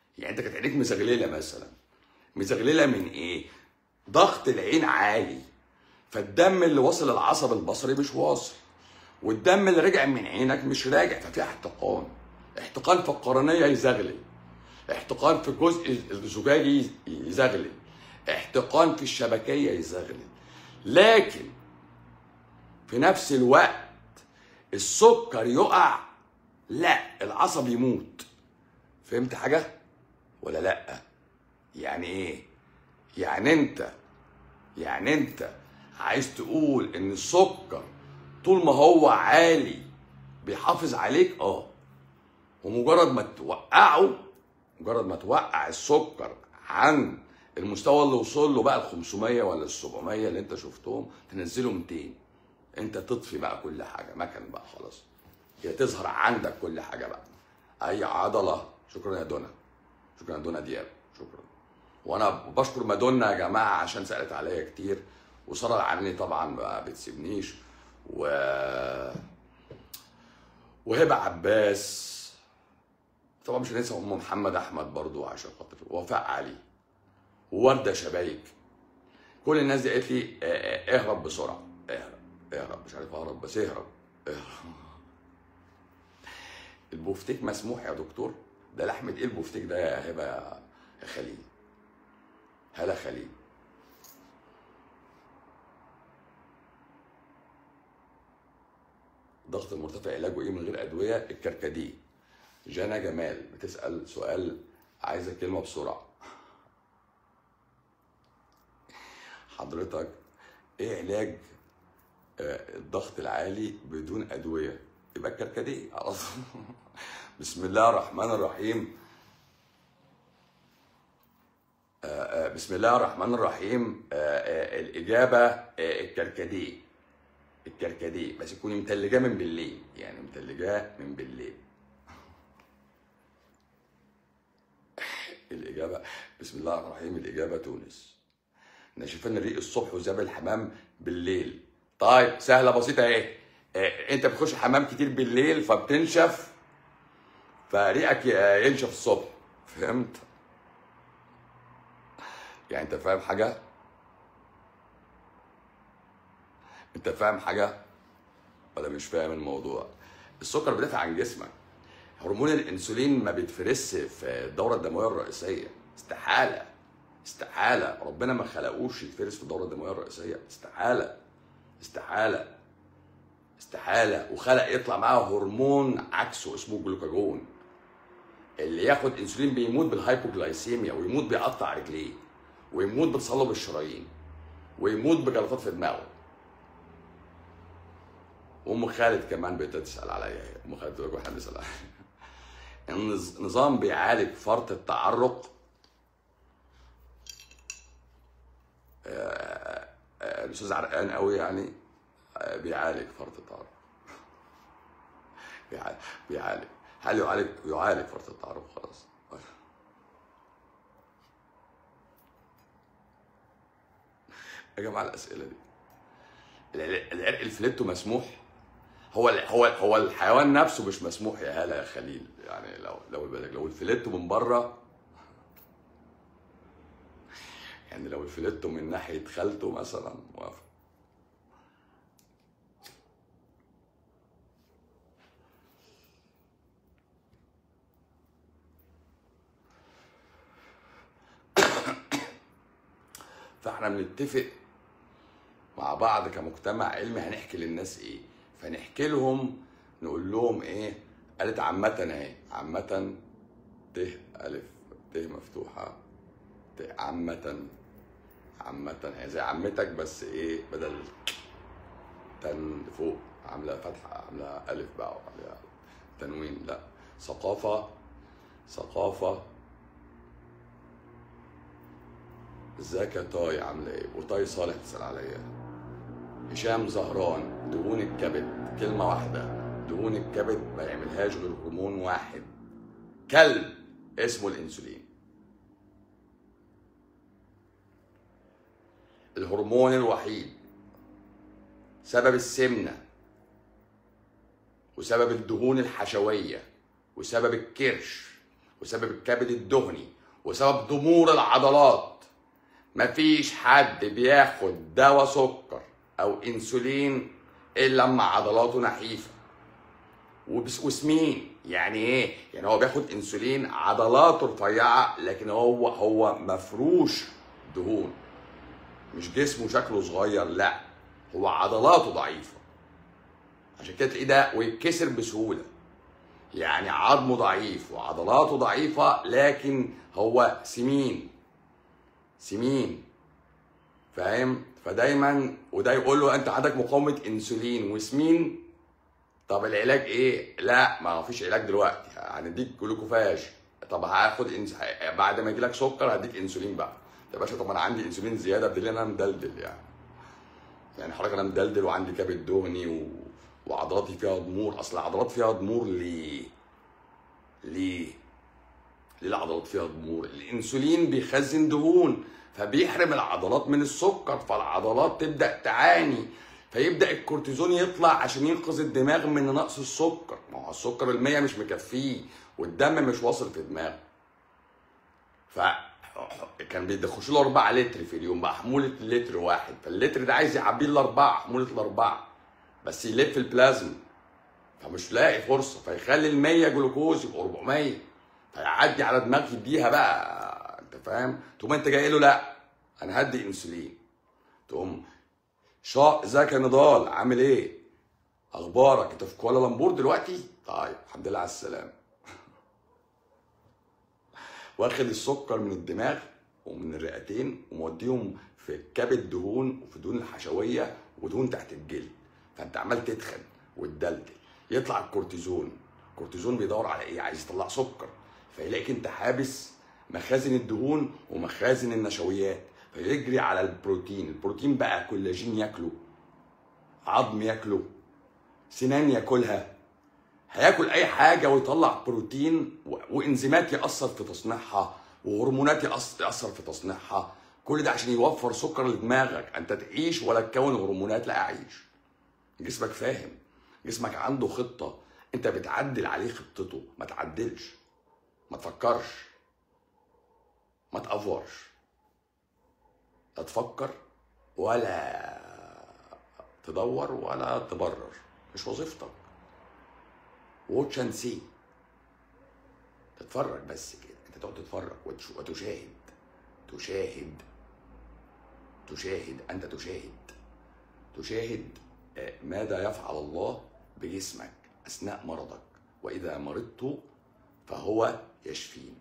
يعني انت كانت عينيك مزغلله مثلا مزغلله من ايه ضغط العين عالي فالدم اللي وصل للعصب البصري مش واصل والدم اللي رجع من عينك مش راجع ففي احتقان احتقان في القرنيه يزغلل احتقان في الجزء الزجاجي يزغلل احتقان في الشبكيه يزغلل لكن في نفس الوقت السكر يقع لا العصب يموت فهمت حاجه ولا لا يعني ايه يعني انت يعني انت عايز تقول ان السكر طول ما هو عالي بيحافظ عليك اه ومجرد ما توقعه مجرد ما توقع السكر عن المستوى اللي وصل له بقى ال 500 ولا ال 700 اللي انت شفتهم تنزله 200 انت تطفي بقى كل حاجه مكن بقى خلاص هي تظهر عندك كل حاجه بقى اي عضله شكرا يا دنا شكرا يا دنا دياب شكرا وانا بشكر مادونا يا جماعه عشان سالت عليا كتير وساره العلني طبعا ما بتسيبنيش و وهبه عباس طبعا مش هننسى ام محمد احمد برضو عشان خاطر وفاء علي وورده شبايك كل الناس دي قالت لي اه، اه، اهرب بسرعه اهرب اهرب مش عارف اهرب بس اهرب اهرب البوفتيك مسموح يا دكتور ده لحمه ايه البوفتيك ده يا هبه يا يا خليل هلا خليل ضغط المرتفع علاجه ايه من غير ادويه الكركديه جانا جمال بتسال سؤال عايزه كلمه بسرعه حضرتك ايه علاج آه، الضغط العالي بدون ادويه يبقى الكركديه على طول. بسم الله الرحمن الرحيم آه، آه، بسم الله الرحمن الرحيم آه، آه، الإجابة آه، الكركديه الكركديه بس تكوني متلجاه من بالليل يعني متلجاه من بالليل الإجابة بسم الله الرحمن الرحيم الإجابة تونس ناشفان الريق الصبح وذاب الحمام بالليل طيب سهلة بسيطة اهي آه، انت بتخش حمام كتير بالليل فبتنشف فريقك ي- ينشف الصبح فهمت يعني انت فاهم حاجة انت فاهم حاجة ولا مش فاهم الموضوع السكر بيدافع عن جسمك هرمون الانسولين ما بيتفرزش في الدورة الدموية الرئيسية استحالة استحالة ربنا ما خلقوش يتفرز في الدورة الدموية الرئيسية استحالة استحالة استحالة وخلق يطلع معاه هرمون عكسه اسمه جلوكاجون اللي ياخد انسولين بيموت بالهايبوجلايسيميا ويموت بيقطع رجليه ويموت بتصلب الشرايين ويموت بجلطات في دماغه وام خالد كمان بتسال عليا هي. ام خالد بتقول احنا بنسال عليها النظ- نظام بيعالج فرط التعرق آه، آه، الاستاذ عرقان قوي يعني آه، بيعالج فرط التعرق بيعالج بيعالج هل يعالج يعالج فرط التعرق خلاص يا جماعه الاسئله دي العرق العرق الفليتو مسموح هو ال- هو هو الحيوان نفسه مش مسموح يا هلا يا خليل يعني لو لو بالك لو الفليتو من بره يعني لو الفليتو من ناحيه خالته مثلا موافق فاحنا بنتفق مع بعض كمجتمع علمي هنحكي للناس ايه فنحكي لهم نقول لهم ايه قالت عامة اهي عامة ت ألف ت مفتوحة ت عامة عامة هي زي عمتك بس ايه بدل تن فوق عاملة فتحة عاملة ألف بقى وعليها تنوين لا ثقافة ثقافة ازيك يا طاي عاملة ايه؟ وطاي صالح تسأل عليا هشام زهران دهون الكبد كلمة واحدة دهون الكبد ما يعملهاش غير هرمون واحد كلب اسمه الانسولين الهرمون الوحيد سبب السمنة وسبب الدهون الحشوية وسبب الكرش وسبب الكبد الدهني وسبب ضمور العضلات مفيش حد بياخد دواء سكر او انسولين الا لما عضلاته نحيفه وبس وسمين يعني ايه يعني هو بياخد انسولين عضلاته رفيعه لكن هو هو مفروش دهون مش جسمه شكله صغير لا هو عضلاته ضعيفه عشان كده تلاقيه ده ويتكسر بسهوله يعني عظمه ضعيف وعضلاته ضعيفه لكن هو سمين سمين فاهم فدايما وده يقول له انت عندك مقاومه انسولين وسمين طب العلاج ايه لا ما فيش علاج دلوقتي هنديك جلوكوفاج طب هاخد إنس... بعد ما يجيلك سكر هديك انسولين بقى يا باشا طب انا عندي انسولين زياده بدليل ان انا مدلدل يعني يعني حضرتك انا مدلدل وعندي كبد دهني و... وعضلاتي فيها ضمور اصل العضلات فيها ضمور ليه ليه ليه العضلات فيها ضمور الانسولين بيخزن دهون فبيحرم العضلات من السكر فالعضلات تبدا تعاني فيبدا الكورتيزون يطلع عشان ينقذ الدماغ من نقص السكر ما هو السكر المية مش مكفيه والدم مش واصل في دماغه ف كان بيخش له 4 لتر في اليوم بقى حموله لتر واحد فاللتر ده عايز يعبيه الاربعه حموله الاربعه بس يلف البلازما فمش لاقي فرصه فيخلي ال 100 جلوكوز يبقى 400 فيعدي على دماغ يديها بقى انت فاهم تقوم انت جاي له لا انا هدي انسولين تقوم شا ازيك يا نضال عامل ايه اخبارك انت في كوالالمبور دلوقتي طيب الحمد لله على السلامه واخد السكر من الدماغ ومن الرئتين وموديهم في كبد دهون وفي دهون الحشويه ودهون تحت الجلد فانت عمال تتخن وتدلدل يطلع الكورتيزون الكورتيزون بيدور على ايه عايز يطلع سكر فيلاقيك انت حابس مخازن الدهون ومخازن النشويات فيجري على البروتين البروتين بقى كولاجين ياكله عظم ياكله سنان ياكلها هياكل اي حاجه ويطلع بروتين و- وانزيمات ياثر في تصنيعها وهرمونات يأث- ياثر في تصنيعها كل ده عشان يوفر سكر لدماغك انت تعيش ولا تكون هرمونات لا اعيش جسمك فاهم جسمك عنده خطه انت بتعدل عليه خطته ما تعدلش ما تفكرش ما تأفورش لا تفكر ولا تدور ولا تبرر مش وظيفتك واتش اند سي تتفرج بس كده انت تقعد تتفرج وتش- وتشاهد تشاهد تشاهد انت تشاهد تشاهد آه، ماذا يفعل الله بجسمك اثناء مرضك واذا مرضت فهو يشفين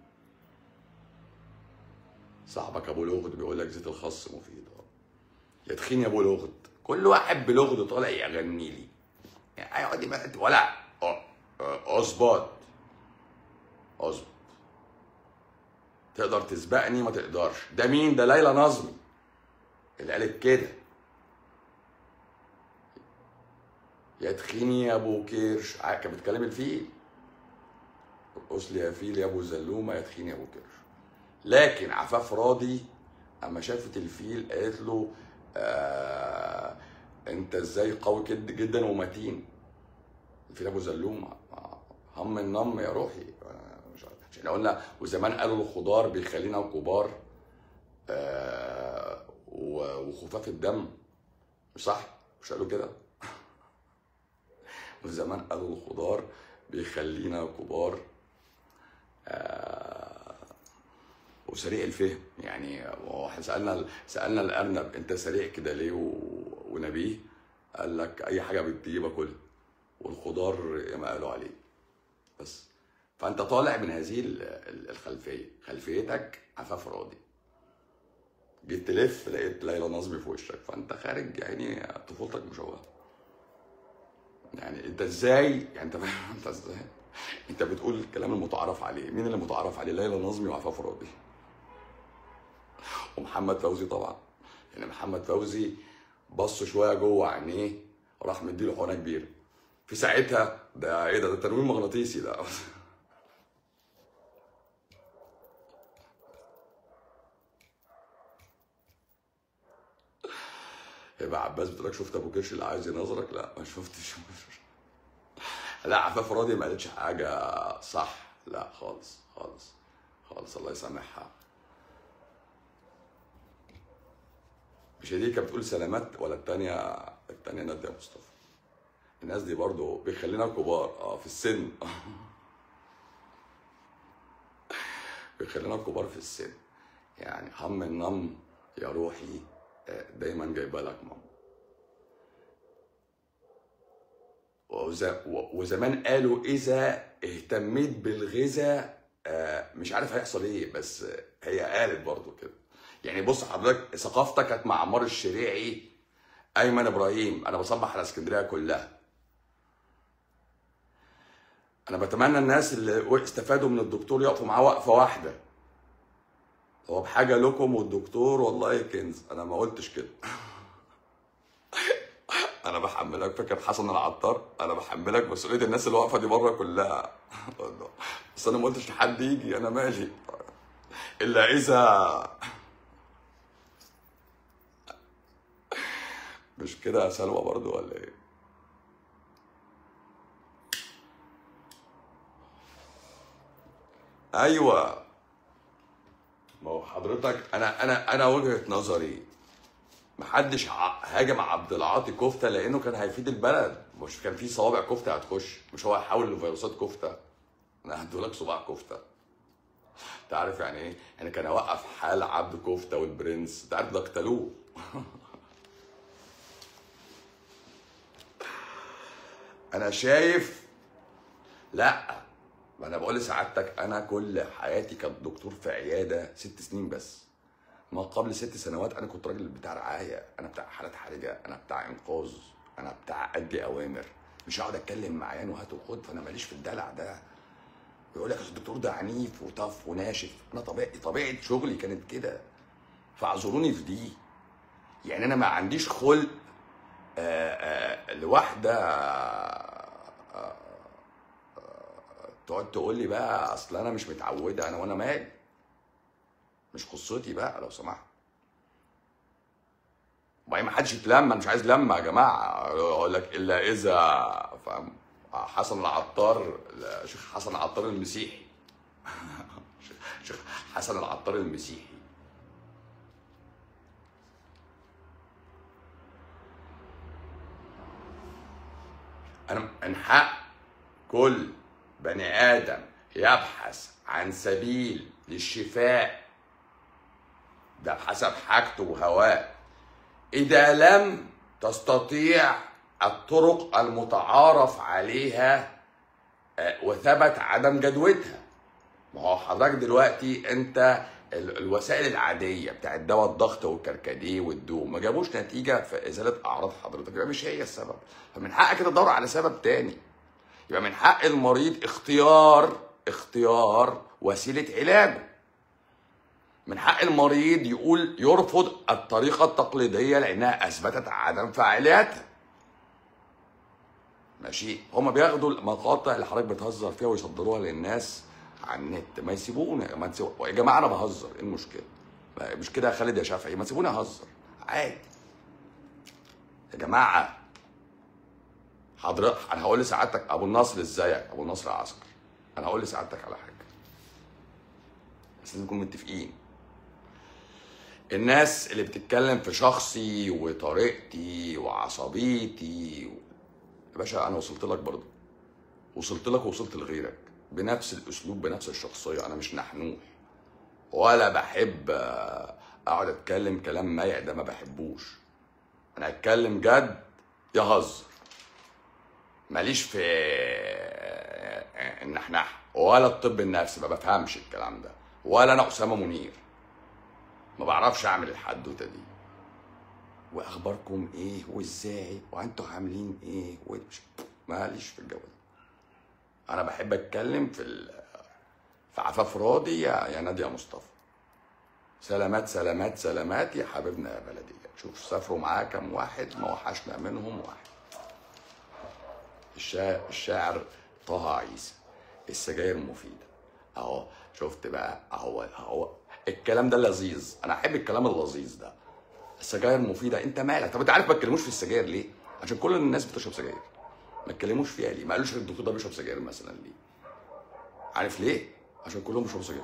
صاحبك ابو لغد بيقول لك زيت الخس مفيد اه يا تخين يا ابو لغد كل واحد بلغد طالع يغني لي يعني يقعد يبقى ولا اه، اه، اظبط اظبط تقدر تسبقني ما تقدرش ده مين ده ليلى نظمي اللي قالت كده يا تخيني يا ابو كرش ع- كانت بتكلم الفيل ارقص لي يا فيل يا ابو زلومه يا تخيني يا ابو كرش لكن عفاف راضي اما شافت الفيل قالت له آه انت ازاي قوي كد جدا ومتين الفيل ابو زلومه آه، هم النم يا روحي آه، مش عارف. عشان قلنا وزمان قالوا الخضار بيخلينا كبار آه و- وخفاف الدم مش صح مش قالوا كده وزمان قالوا الخضار بيخلينا كبار آه، وسريع الفهم يعني هو احنا سالنا سالنا الارنب انت سريع كده ليه و... ونبيه قال لك اي حاجه بتجيب باكلها والخضار ما قالوا عليه بس فانت طالع من هذه ال- ال- الخلفيه خلفيتك عفاف راضي جيت تلف لقيت ليلى نظمي في وشك فانت خارج يعني طفولتك مشوهه يعني انت ازاي يعني انت فاهم انت ازاي انت بتقول الكلام المتعارف عليه مين اللي متعارف عليه ليلى نظمي وعفاف راضي ومحمد فوزي طبعا يعني محمد فوزي بص شويه جوه عينيه راح مديله حقنه كبيره في ساعتها ده ايه ده ده تنويم مغناطيسي ده يبقى عباس بتقول لك شفت ابو كرش اللي عايز ينظرك لا ما شفتش لا عفاف راضي ما قالتش حاجه صح لا خالص خالص خالص الله يسامحها مش هي دي كانت بتقول سلامات ولا التانية التانية نادية مصطفى الناس دي برضو بيخلينا كبار اه في السن بيخلينا كبار في السن يعني هم النم يا روحي آه، دايما جايبه لك ماما وز- و- وزمان قالوا اذا اهتميت بالغذاء آه، مش عارف هيحصل ايه بس آه، هي قالت برضو كده يعني بص حضرتك ثقافتك كانت مع عمار الشريعي ايمن ابراهيم انا بصبح على اسكندريه كلها انا بتمنى الناس اللي استفادوا من الدكتور يقفوا معاه وقفه واحده هو بحاجه لكم والدكتور والله كنز انا ما قلتش كده انا بحملك فاكر حسن العطار انا بحملك مسؤوليه الناس اللي واقفه دي بره كلها بس انا ما قلتش لحد يجي انا مالي الا اذا مش كده يا سلوى برضو ولا ايه ايوه ما هو حضرتك انا انا انا وجهه نظري محدش ع- هاجم عبد العاطي كفته لانه كان هيفيد البلد مش كان في صوابع كفته هتخش مش هو هيحول لفيروسات كفته انا هدولك صباع كفته انت عارف يعني ايه؟ يعني كان اوقف حال عبد كفته والبرنس انت عارف ده قتلوه انا شايف لا ما انا بقول لسعادتك انا كل حياتي كنت دكتور في عياده ست سنين بس ما قبل ست سنوات انا كنت راجل بتاع رعايه انا بتاع حالات حرجه انا بتاع انقاذ انا بتاع ادي اوامر مش هقعد اتكلم مع عيان وهات وخد فانا ماليش في الدلع ده يقول لك أصل الدكتور ده عنيف وطف وناشف انا طبيعي طبيعه شغلي كانت كده فاعذروني في دي يعني انا ما عنديش خلق آه، آه، لواحده آه، تقعد تقول لي بقى اصل انا مش متعوده انا وانا مالي مش قصتي بقى لو سمحت وبعدين ما حدش يتلم انا مش عايز لمه يا جماعه اقول لك الا اذا فاهم حسن العطار لا، شيخ حسن العطار المسيحي شيخ حسن العطار المسيحي انا من حق كل بني ادم يبحث عن سبيل للشفاء ده بحسب حاجته وهواه اذا لم تستطيع الطرق المتعارف عليها آه، وثبت عدم جدوتها ما هو حضرتك دلوقتي انت ال- الوسائل العاديه بتاعت دواء الضغط والكركديه والدوم ما جابوش نتيجه في ازاله اعراض حضرتك يبقى مش هي السبب فمن حقك تدور على سبب تاني يبقى من حق المريض اختيار اختيار وسيله علاجه من حق المريض يقول يرفض الطريقه التقليديه لانها اثبتت عدم فاعليتها ماشي هما بياخدوا المقاطع اللي حضرتك بتهزر فيها ويصدروها للناس على النت ما يسيبونا ما تسيبوا يا جماعه انا بهزر ايه المشكله ما- مش كده يا خالد يا شافعي ما تسيبوني اهزر عادي يا جماعه حضرتك انا هقول لسعادتك ابو النصر ازيك ابو النصر عسكر انا هقول لسعادتك على حاجه بس لازم نكون متفقين الناس اللي بتتكلم في شخصي وطريقتي وعصبيتي و... يا باشا انا وصلت لك برضه وصلت لك ووصلت لغيرك بنفس الاسلوب بنفس الشخصيه انا مش نحنوح ولا بحب آه، اقعد اتكلم كلام مايع ده ما بحبوش انا اتكلم جد يهزر ماليش في النحنحه ولا الطب النفسي ما بفهمش الكلام ده ولا انا اسامه منير ما بعرفش اعمل الحدوته دي واخباركم ايه وازاي وانتوا عاملين ايه ومش ماليش في الجو ده انا بحب اتكلم في ال... في عفاف راضي يا يا ناديه مصطفى سلامات سلامات سلامات يا حبيبنا يا بلدي شوف سافروا معاه كام واحد ما وحشنا منهم واحد الشاعر, الشاعر طه عيسى السجاير مفيدة اهو شفت بقى اهو اهو الكلام ده لذيذ انا احب الكلام اللذيذ ده السجاير مفيدة انت مالك طب انت عارف ما تكلموش في السجاير ليه عشان كل الناس بتشرب سجاير ما تكلموش فيها ليه ما قالوش الدكتور ده بيشرب سجاير مثلا ليه عارف ليه عشان كلهم بيشربوا سجاير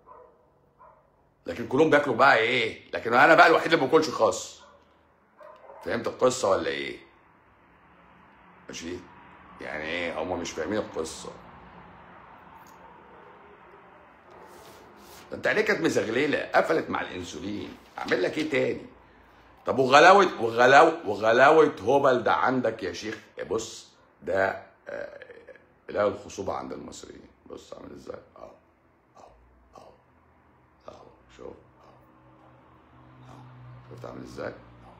لكن كلهم بياكلوا بقى ايه لكن انا بقى الوحيد اللي ما باكلش خاص فهمت القصه ولا ايه ماشي يعني ايه هم مش فاهمين القصه ده انت عينيك كانت مزغلله قفلت مع الانسولين اعمل لك ايه تاني طب وغلاوه وغلاوه وغلاوه هبل ده عندك يا شيخ بص ده آه، اله الخصوبه عند المصريين بص عامل ازاي اهو اهو اهو اهو شوف اهو اهو شفت عامل ازاي اهو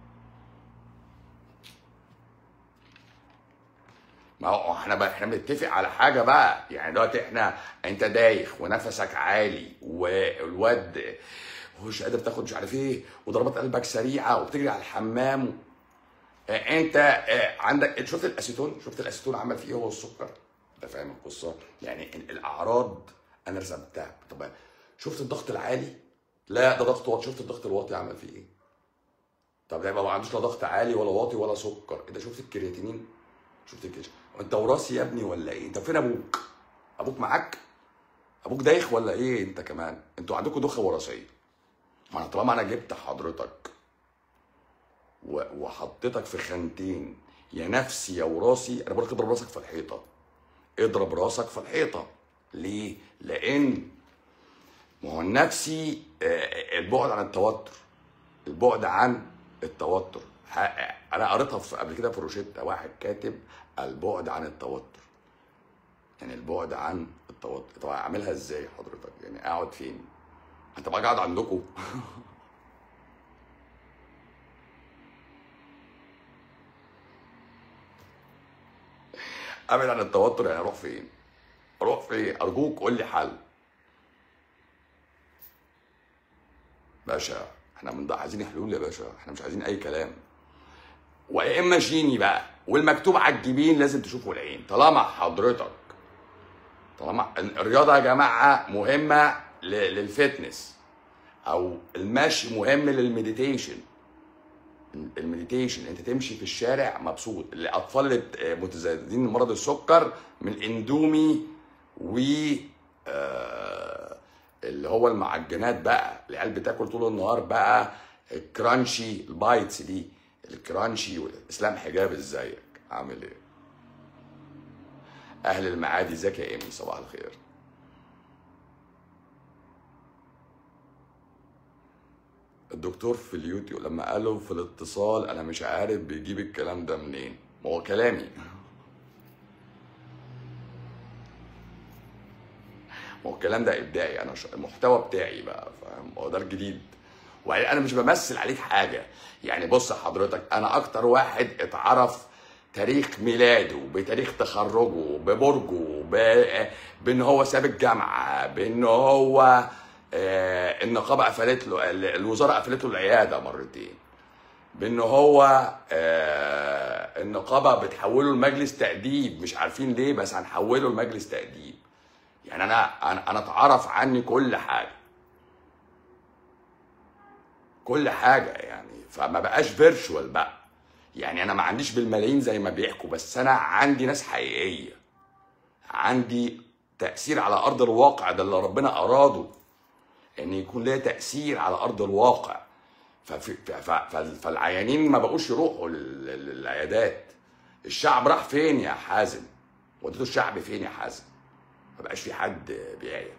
ما هو احنا بقى احنا بنتفق على حاجه بقى يعني دلوقتي احنا انت دايخ ونفسك عالي والواد مش قادر تاخد مش عارف ايه وضربات قلبك سريعه وبتجري على الحمام آه، انت آه، عندك شفت الاسيتون شفت الاسيتون عمل فيه إيه هو السكر انت فاهم القصه يعني ال- الاعراض انا رسمتها طب شفت الضغط العالي لا ده ضغط واطي شفت الضغط الواطي عمل فيه ايه طب ده يبقى ما عندوش لا ضغط عالي ولا واطي ولا سكر انت شفت الكرياتينين شفت الكرياتينين انت وراثي يا ابني ولا ايه انت فين ابوك ابوك معاك ابوك دايخ ولا ايه انت كمان انتوا عندكم دوخه وراثيه ما انا طالما انا جبت حضرتك و- وحطيتك في خانتين يا نفسي يا وراثي انا بقول لك اضرب راسك في الحيطه اضرب راسك في الحيطه ليه؟ لان ما هو النفسي آه، البعد عن التوتر البعد عن التوتر ه- انا قريتها في قبل كده في روشيتا واحد كاتب البعد عن التوتر يعني البعد عن التوتر طب اعملها ازاي حضرتك يعني اقعد فين انت بقى قاعد عندكم ابعد عن التوتر يعني اروح فين اروح فين ارجوك قول لي حل باشا احنا من ده عايزين حلول يا باشا احنا مش عايزين اي كلام ويا اما جيني بقى والمكتوب على الجبين لازم تشوفه العين طالما حضرتك طالما الرياضه يا جماعه مهمه ل- للفتنس او المشي مهم للمديتيشن المديتيشن انت تمشي في الشارع مبسوط الاطفال اللي متزايدين من مرض السكر من الاندومي و آه، اللي هو المعجنات بقى العيال بتاكل طول النهار بقى الكرانشي البايتس دي الكرانشي اسلام حجاب ازيك عامل ايه اهل المعادي ازيك يا ايمي صباح الخير الدكتور في اليوتيوب لما قالوا في الاتصال انا مش عارف بيجيب الكلام ده منين ما هو كلامي ما هو الكلام ده ابداعي انا ش... المحتوى بتاعي بقى فاهم هو ده الجديد وبعدين انا مش بمثل عليك حاجه يعني بص حضرتك انا اكتر واحد اتعرف تاريخ ميلاده بتاريخ تخرجه ببرجه ب... بان هو ساب الجامعه بان هو آه، النقابه قفلت له ال- الوزاره قفلت له العياده مرتين بان هو آه، النقابه بتحوله لمجلس تاديب مش عارفين ليه بس هنحوله لمجلس تاديب يعني انا انا انا اتعرف عني كل حاجه كل حاجه يعني فما بقاش فيرتشوال بقى يعني انا ما عنديش بالملايين زي ما بيحكوا بس انا عندي ناس حقيقيه عندي تاثير على ارض الواقع ده اللي ربنا اراده ان يكون ليا تاثير على ارض الواقع ففي ف- ف- ف- فالعيانين ما بقوش يروحوا لل- لل- للعيادات الشعب راح فين يا حازم وديته الشعب فين يا حازم ما بقاش في حد بيعيا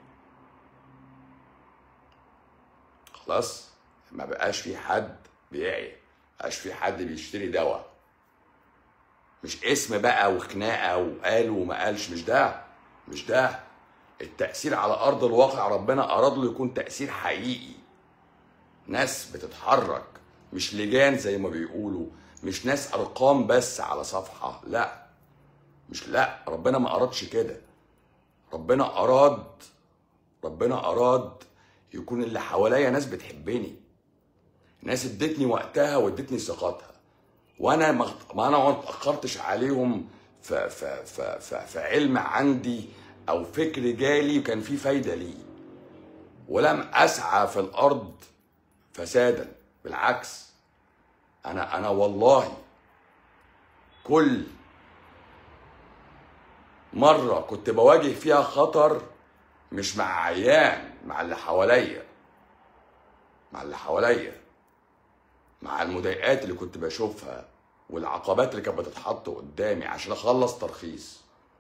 خلاص ما بقاش في حد بيعيا ما بقاش في حد بيشتري دواء مش اسم بقى وخناقه وقال وما قالش مش ده مش ده التأثير على أرض الواقع ربنا أراد له يكون تأثير حقيقي ناس بتتحرك مش لجان زي ما بيقولوا مش ناس أرقام بس على صفحة لا مش لا ربنا ما أرادش كده ربنا أراد ربنا أراد يكون اللي حواليا ناس بتحبني ناس ادتني وقتها وادتني ثقتها وانا ما ما انا ما اتاخرتش عليهم ف ف ف ف في علم عندي او فكر جالي وكان فيه فايده ليه ولم اسعى في الارض فسادا بالعكس انا انا والله كل مره كنت بواجه فيها خطر مش مع عيان مع اللي حواليا مع اللي حواليا مع المضايقات اللي كنت بشوفها والعقبات اللي كانت بتتحط قدامي عشان اخلص ترخيص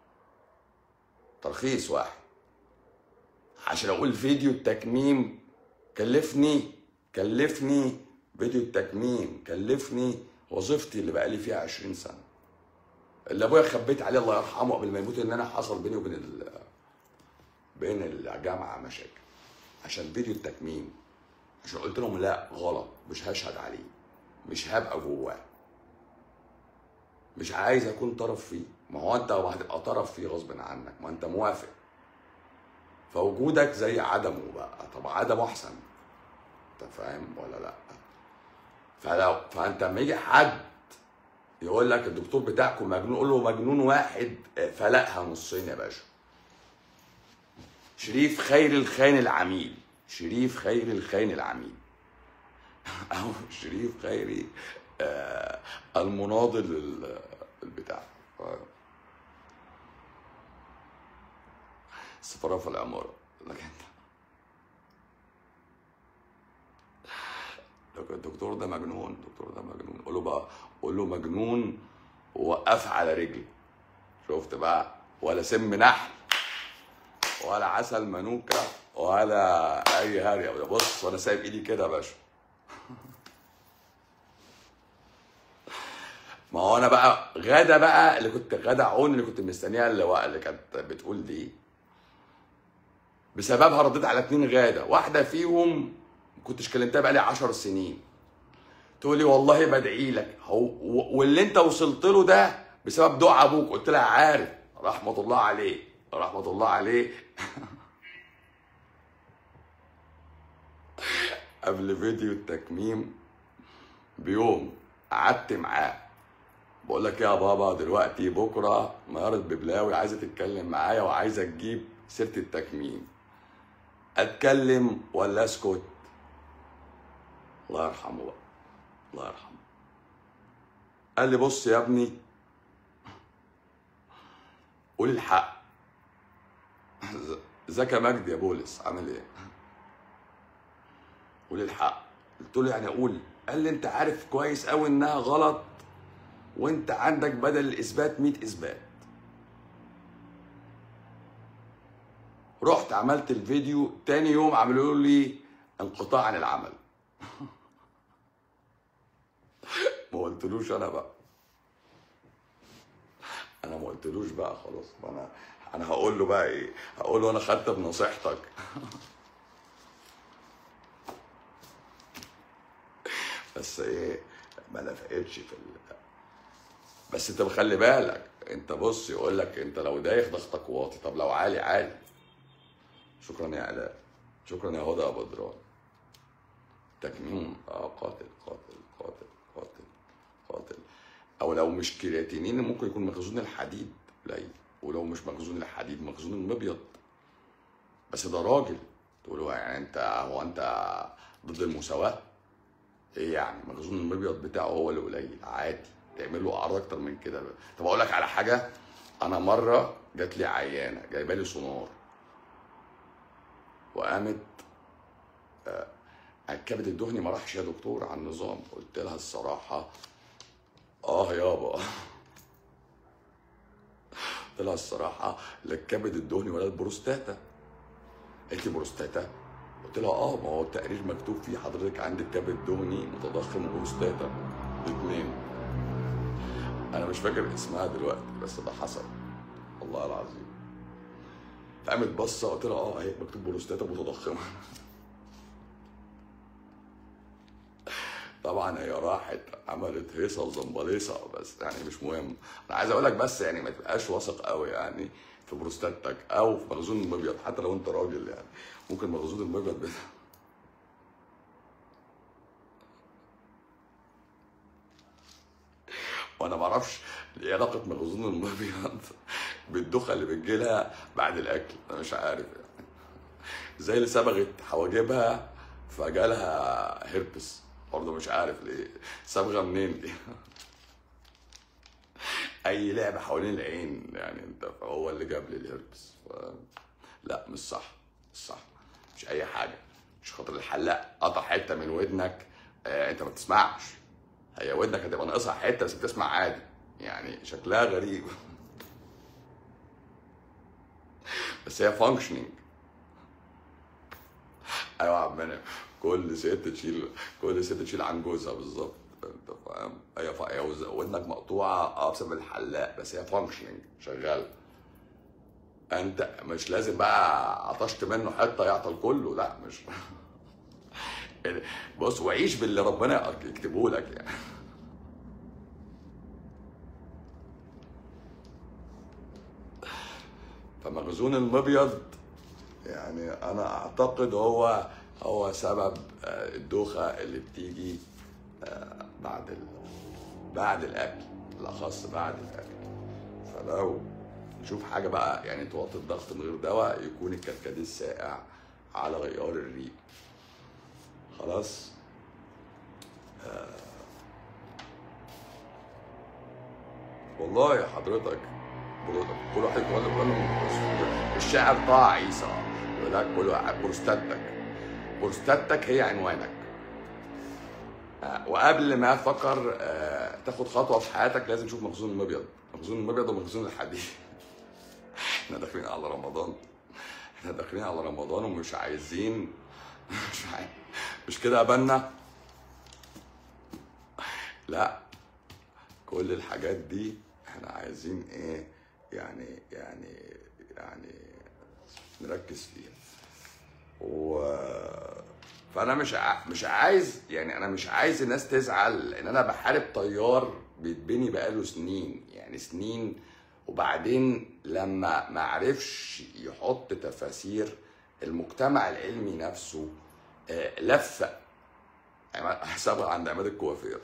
ترخيص واحد عشان اقول فيديو التكميم كلفني كلفني فيديو التكميم كلفني وظيفتي اللي بقالي فيها 20 سنه اللي ابويا خبيت عليه الله يرحمه قبل ما يموت ان انا حصل بيني وبين ال... بين الجامعه مشاكل عشان فيديو التكميم عشان قلت لهم لا غلط مش هشهد عليه مش هبقى جواه مش عايز اكون طرف فيه ما هو انت هتبقى طرف فيه غصب عنك ما انت موافق فوجودك زي عدمه بقى طب عدمه احسن انت فاهم ولا لا فلو فانت لما يجي حد يقول لك الدكتور بتاعكم مجنون قول له مجنون واحد فلقها نصين يا باشا شريف خير الخاين العميل شريف خير الخاين العميل او شريف خيري آه المناضل لل- البتاع السفاره في العماره لكن لكن الدكتور ده مجنون الدكتور ده مجنون قول له بقى قول له مجنون ووقف على رجلي شفت بقى ولا سم نحل ولا عسل منوكه ولا اي هري بص وانا سايب ايدي كده يا باشا ما هو انا بقى غدا بقى اللي كنت غدا عون اللي كنت مستنيها اللي, هو- اللي كانت بتقول دي بسببها رديت على اتنين غاده واحده فيهم ما كنتش كلمتها بقالي عشر سنين تقول لي والله بدعي لك هو و- واللي انت وصلت له ده بسبب دعاء ابوك قلت لها عارف رحمه الله عليه رحمه الله عليه قبل فيديو التكميم بيوم قعدت معاه بقول لك إيه يا بابا دلوقتي بكره ميارة ببلاوي عايزه تتكلم معايا وعايزه تجيب سيره التكميم اتكلم ولا اسكت الله يرحمه بقى الله يرحمه قال لي بص يا ابني قول الحق ز- ازيك يا مجدي يا بولس عامل ايه قول الحق قلت له يعني اقول قال لي انت عارف كويس قوي انها غلط وانت عندك بدل الاثبات 100 اثبات رحت عملت الفيديو تاني يوم عملوا لي انقطاع عن العمل ما قلتلوش انا بقى انا ما قلتلوش بقى خلاص ما انا انا هقول له بقى ايه هقول له انا خدت بنصيحتك بس ايه ما نفعتش في ال... بس انت خلي بالك انت بص يقول لك انت لو دايخ ضغطك واطي طب لو عالي عالي شكرا يا علاء شكرا يا هدى يا بدران تكميم اه قاتل قاتل قاتل قاتل قاتل او لو مش كرياتينين ممكن يكون مخزون الحديد قليل ولو مش مخزون الحديد مخزون المبيض بس ده راجل تقول له يعني انت هو انت ضد المساواه ايه يعني مخزون المبيض بتاعه هو اللي قليل عادي تعمل له اعراض اكتر من كده طب اقول لك على حاجه انا مره جات لي عيانه جايبه لي سونار وقامت آه، الكبد الدهني ما راحش يا دكتور على النظام قلت لها الصراحه اه يابا قلت لها الصراحه لا الكبد الدهني ولا البروستاتا قالت لي بروستاتا قلت لها اه ما هو التقرير مكتوب فيه حضرتك عندك كبد دهني متضخم وبروستاتا الاثنين انا مش فاكر اسمها دلوقتي بس ده حصل والله العظيم فقامت بصه قلت لها اه اهي مكتوب بروستاتا متضخمه طبعا هي راحت عملت هيصه وزنبليصه بس يعني مش مهم انا عايز اقول لك بس يعني ما تبقاش واثق قوي يعني في بروستاتك او في مخزون المبيض حتى لو انت راجل يعني ممكن مخزون المبيض بتاع وانا ما اعرفش ايه علاقه مخزون المبيض بالدخه اللي بتجيلها بعد الاكل انا مش عارف يعني زي اللي صبغت حواجبها فجالها هيربس برضه مش عارف ليه صبغه منين دي اي لعبه حوالين العين يعني انت هو اللي جاب لي الهربس ف... لا مش صح مش صح مش اي حاجه مش خاطر الحلاق قطع حته من ودنك آه انت ما بتسمعش هي ودنك هتبقى ناقصها حته بس بتسمع عادي يعني شكلها غريب بس هي فانكشنينج ايوه يا عمنا كل ست تشيل كل ست تشيل عن جوزها بالظبط انت فاهم هي فا- هي وز- ودنك مقطوعه اه بسبب الحلاق بس هي فانكشنينج شغاله انت مش لازم بقى عطشت منه حته يعطل كله لا مش بص وعيش باللي ربنا يكتبه لك يعني فمخزون المبيض يعني انا اعتقد هو هو سبب آه، الدوخه اللي بتيجي آه، بعد ال... بعد الاكل بالاخص بعد الاكل فلو نشوف حاجه بقى يعني توطي الضغط من غير دواء يكون الكركديه الساقع على غيار الريق خلاص والله يا حضرتك كل واحد يقول يقول الشاعر طه عيسى يقول لك كل واحد بروستاتك بروستاتك هي عنوانك آه، وقبل ما تفكر آه، تاخد خطوه في حياتك لازم تشوف مخزون المبيض مخزون المبيض ومخزون الحديد احنا داخلين على رمضان احنا داخلين على رمضان ومش عايزين مش عايز مش كده يا بنا لا كل الحاجات دي احنا عايزين ايه يعني يعني يعني نركز فيها و فانا مش ع... مش عايز يعني انا مش عايز الناس تزعل ان انا بحارب طيار بيتبني بقاله سنين يعني سنين وبعدين لما ما عرفش يحط تفاسير المجتمع العلمي نفسه آه، لفق حسابها عند عماد الكوافير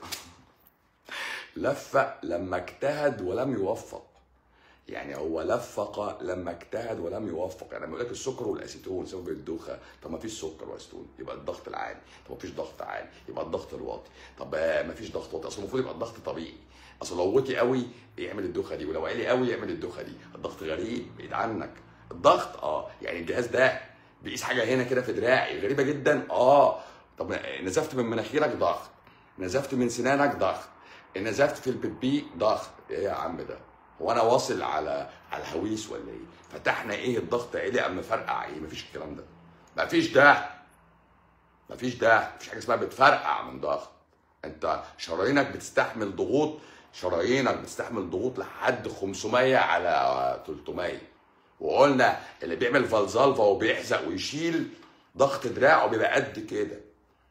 لفق لما اجتهد ولم يوفق يعني هو لفق لما اجتهد ولم يوفق يعني لما يقول لك السكر والاسيتون سبب الدوخه طب ما فيش سكر واسيتون يبقى الضغط العالي طب ما فيش ضغط عالي يبقى الضغط الواطي طب آه، ما فيش ضغط واطي اصل المفروض يبقى الضغط طبيعي اصل لو واطي قوي يعمل الدوخه دي ولو عالي قوي يعمل الدوخه دي الضغط غريب بعيد عنك الضغط اه يعني الجهاز ده بيقيس حاجه هنا كده في دراعي غريبه جدا اه طب نزفت من مناخيرك ضغط نزفت من سنانك ضغط نزفت في البيبي ضغط ايه يا عم ده هو انا واصل على على الهويس ولا ايه فتحنا ايه الضغط عالي اما فرقع ايه مفيش الكلام ده مفيش ده مفيش ده مفيش حاجه اسمها بتفرقع من ضغط انت شرايينك بتستحمل ضغوط شرايينك بتستحمل ضغوط لحد 500 على 300 وقلنا اللي بيعمل فالزالفا وبيحزق ويشيل ضغط دراعه بيبقى قد كده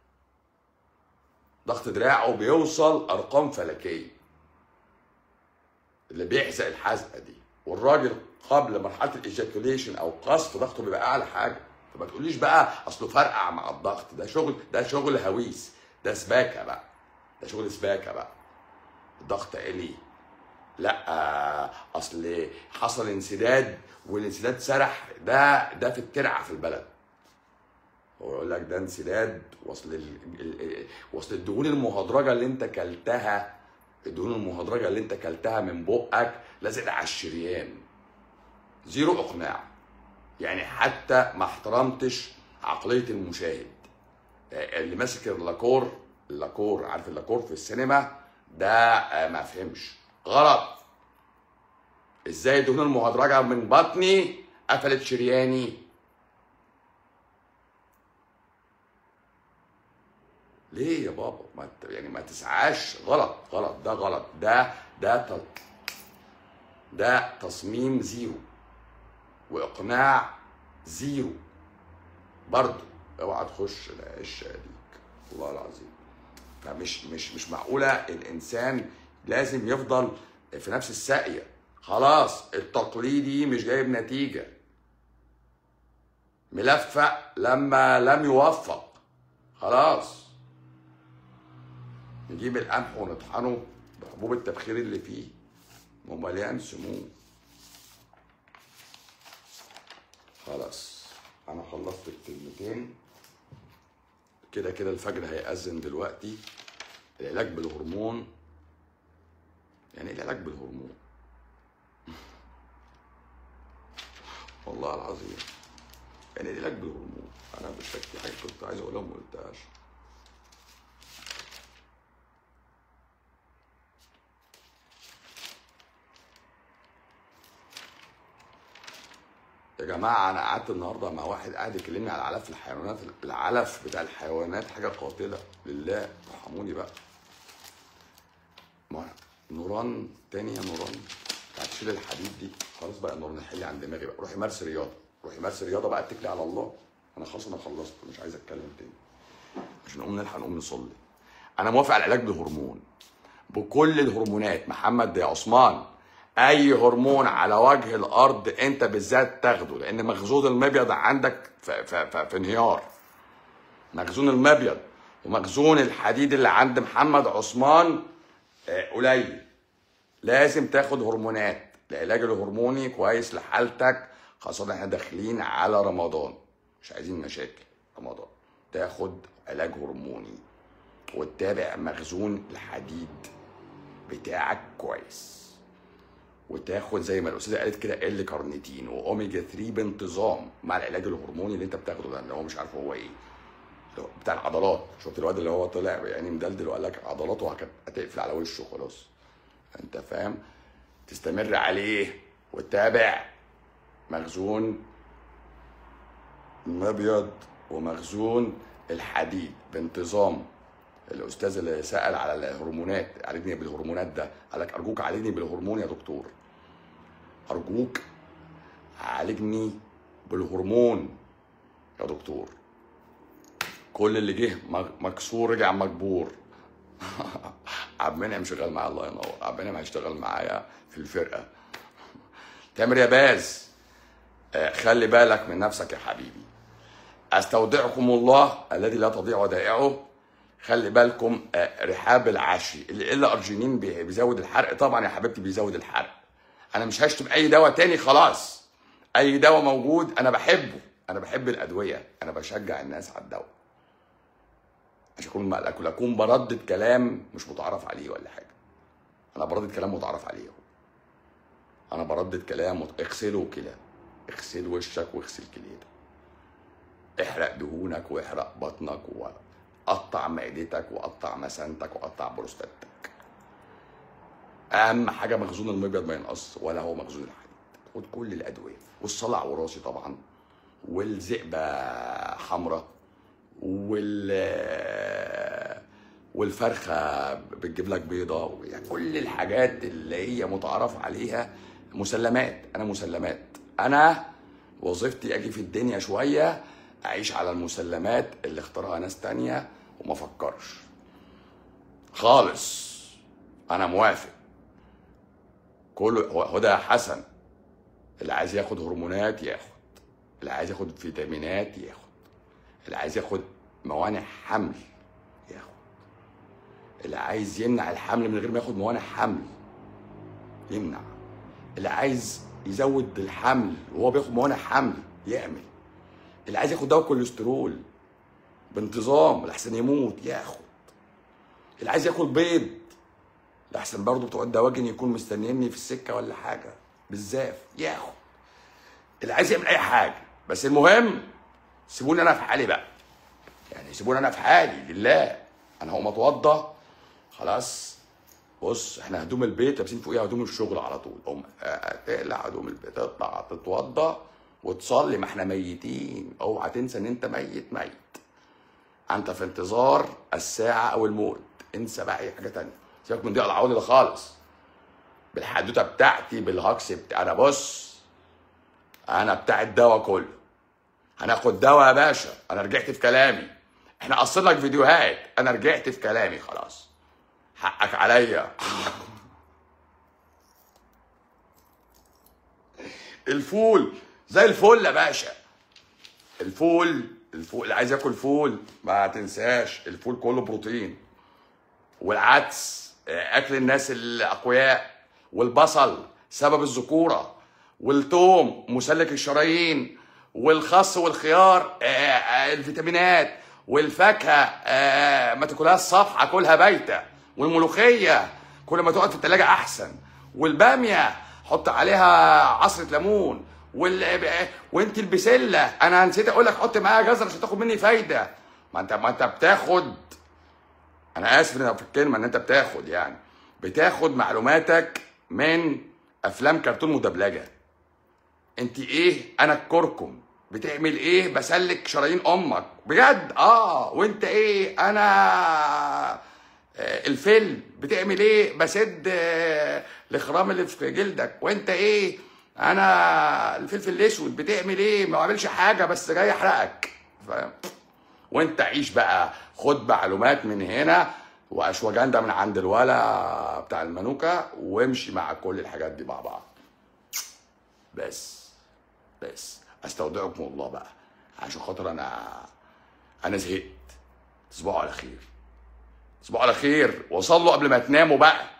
ضغط دراعه بيوصل ارقام فلكيه اللي بيحزق الحزقه دي والراجل قبل مرحله الايجاكوليشن او قصف ضغطه بيبقى اعلى حاجه فما تقوليش بقى اصله فرقع مع الضغط ده شغل ده شغل هويس ده سباكه بقى ده شغل سباكه بقى الضغط عالي لا آه، اصل حصل انسداد والانسداد سرح ده ده في الترعه في البلد هو يقول لك ده انسداد وصل ال... ال... ال- وصل الدهون المهدرجه اللي انت كلتها الدهون المهدرجه اللي انت كلتها من بقك لازقه على الشريان زيرو اقناع يعني حتى ما احترمتش عقليه المشاهد آه، اللي ماسك اللاكور اللاكور عارف اللاكور في السينما ده آه، ما فهمش غلط ازاي الدهون المهدرجه من بطني قفلت شرياني ليه يا بابا ما ت- يعني ما تسعاش غلط غلط ده غلط ده ده ت- ده تصميم زيرو واقناع زيرو برضه اوعى تخش العش اديك والله العظيم فمش مش مش معقوله الانسان لازم يفضل في نفس الساقيه خلاص التقليدي مش جايب نتيجه ملفق لما لم يوفق خلاص نجيب القمح ونطحنه بحبوب التبخير اللي فيه ما هو مليان سموم خلاص انا خلصت الكلمتين كده كده الفجر هيأذن دلوقتي العلاج بالهرمون يعني ايه العلاج بالهرمون والله العظيم يعني علاج بالهرمون انا مش فاكر في حاجه كنت عايز اقولها وما قلتهاش يا جماعه انا قعدت النهارده مع واحد قاعد يكلمني على علف الحيوانات العلف بتاع الحيوانات حاجه قاتله لله ارحموني بقى ما نوران تاني يا نوران بتاعت تشيل الحديد دي خلاص بقى نوران حلي عن دماغي بقى روحي مارسي رياضه روحي مارسي رياضه بقى اتكلي على الله انا خلاص انا خلصت مش عايز اتكلم تاني عشان نقوم نلحق نقوم نصلي انا موافق على العلاج بالهرمون بكل الهرمونات محمد يا عثمان اي هرمون على وجه الارض انت بالذات تاخده لان مخزون المبيض عندك في, في, في, في انهيار مخزون المبيض ومخزون الحديد اللي عند محمد عثمان آه، قليل لازم تاخد هرمونات العلاج الهرموني كويس لحالتك خاصة احنا داخلين على رمضان مش عايزين مشاكل رمضان تاخد علاج هرموني وتتابع مخزون الحديد بتاعك كويس وتاخد زي ما الاستاذه قالت كده ال كارنيتين واوميجا 3 بانتظام مع العلاج الهرموني اللي انت بتاخده ده اللي هو مش عارف هو ايه اللي هو بتاع العضلات شفت الواد اللي هو طلع يعني مدلدل وقال لك عضلاته هت- هتقفل على وشه خلاص انت فاهم تستمر عليه وتتابع مخزون المبيض ومخزون الحديد بانتظام الاستاذ اللي سال على الهرمونات عالجني بالهرمونات ده قال لك ارجوك عالجني بالهرمون يا دكتور ارجوك عالجني بالهرمون يا دكتور كل اللي جه مج- مكسور رجع مجبور عبد المنعم شغال معايا الله ينور عبد المنعم هيشتغل معايا في الفرقه تامر يا باز آه، خلي بالك من نفسك يا حبيبي استودعكم الله الذي لا تضيع ودائعه خلي بالكم آه، رحاب العشي اللي الا ارجينين بي- بيزود الحرق طبعا يا حبيبتي بيزود الحرق انا مش هشتم اي دواء تاني خلاص اي دواء موجود انا بحبه انا بحب الادويه انا بشجع الناس على الدواء عشان اكون اكون اكون بردد كلام مش متعرف عليه ولا حاجه انا بردد كلام متعرف عليه انا بردد كلام مت... اغسلوا كلى اغسل وشك واغسل كليتك احرق دهونك واحرق بطنك وقطع معدتك وقطع مسانتك وقطع بروستاتك اهم حاجه مخزون المبيض ما ينقص ولا هو مخزون الحديد خد كل الادويه والصلع وراثي طبعا والذئبه حمراء وال والفرخه بتجيب لك بيضه يعني كل الحاجات اللي هي متعارف عليها مسلمات انا مسلمات انا وظيفتي اجي في الدنيا شويه اعيش على المسلمات اللي اختارها ناس تانية وما افكرش خالص انا موافق كله هو هو ده حسن اللي عايز ياخد هرمونات ياخد اللي عايز ياخد فيتامينات ياخد اللي عايز ياخد موانع حمل ياخد اللي عايز يمنع الحمل من غير ما ياخد موانع حمل يمنع اللي عايز يزود الحمل وهو بياخد موانع حمل يعمل اللي عايز ياخد دواء كوليسترول بانتظام لحسن يموت ياخد اللي عايز ياكل بيض لحسن برضه بتوع الدواجن يكون مستنيني في السكه ولا حاجه بالزاف ياخد اللي عايز يعمل اي حاجه بس المهم سيبوني انا في حالي بقى يعني سيبوني انا في حالي لله انا هقوم اتوضى خلاص بص احنا هدوم البيت لابسين فوقيها هدوم الشغل على طول قوم آه، تقلع هدوم البيت تطلع تتوضى وتصلي ما احنا ميتين اوعى تنسى ان انت ميت ميت انت في انتظار الساعه او الموت انسى بقى اي حاجه تانية سيبك من ضيق العوض ده خالص بالحدوته بتاعتي بالهكس بتاع انا بص انا بتاع الدواء كله هناخد دواء يا باشا انا رجعت في كلامي احنا قصر لك فيديوهات انا رجعت في كلامي خلاص حقك عليا الفول زي الفل يا باشا الفول الفول اللي عايز ياكل فول ما تنساش الفول كله بروتين والعدس آه، اكل الناس الاقوياء والبصل سبب الذكوره والثوم مسلك الشرايين والخس والخيار آه، آه، الفيتامينات والفاكهه آه، ما تاكلهاش صفحه كلها بايته والملوخيه كل ما تقعد في التلاجة احسن والباميه حط عليها عصره ليمون وال... وانت البسله انا نسيت اقول لك حط معاها جزر عشان تاخد مني فايده ما انت ما انت بتاخد انا اسف إن في الكلمه ان انت بتاخد يعني بتاخد معلوماتك من افلام كرتون مدبلجه انت ايه انا الكركم بتعمل ايه بسلك شرايين امك بجد اه وانت ايه انا آه، الفيلم بتعمل ايه بسد آه، الخرام اللي في جلدك وانت ايه انا الفلفل الاسود بتعمل ايه ما بعملش حاجه بس جاي احرقك فاهم وانت عيش بقى خد معلومات من هنا واشواجندا من عند الولا بتاع المانوكا وامشي مع كل الحاجات دي مع بعض بس بس استودعكم الله بقى عشان خاطر انا انا زهقت تصبحوا على خير تصبحوا على خير وصلوا قبل ما تناموا بقى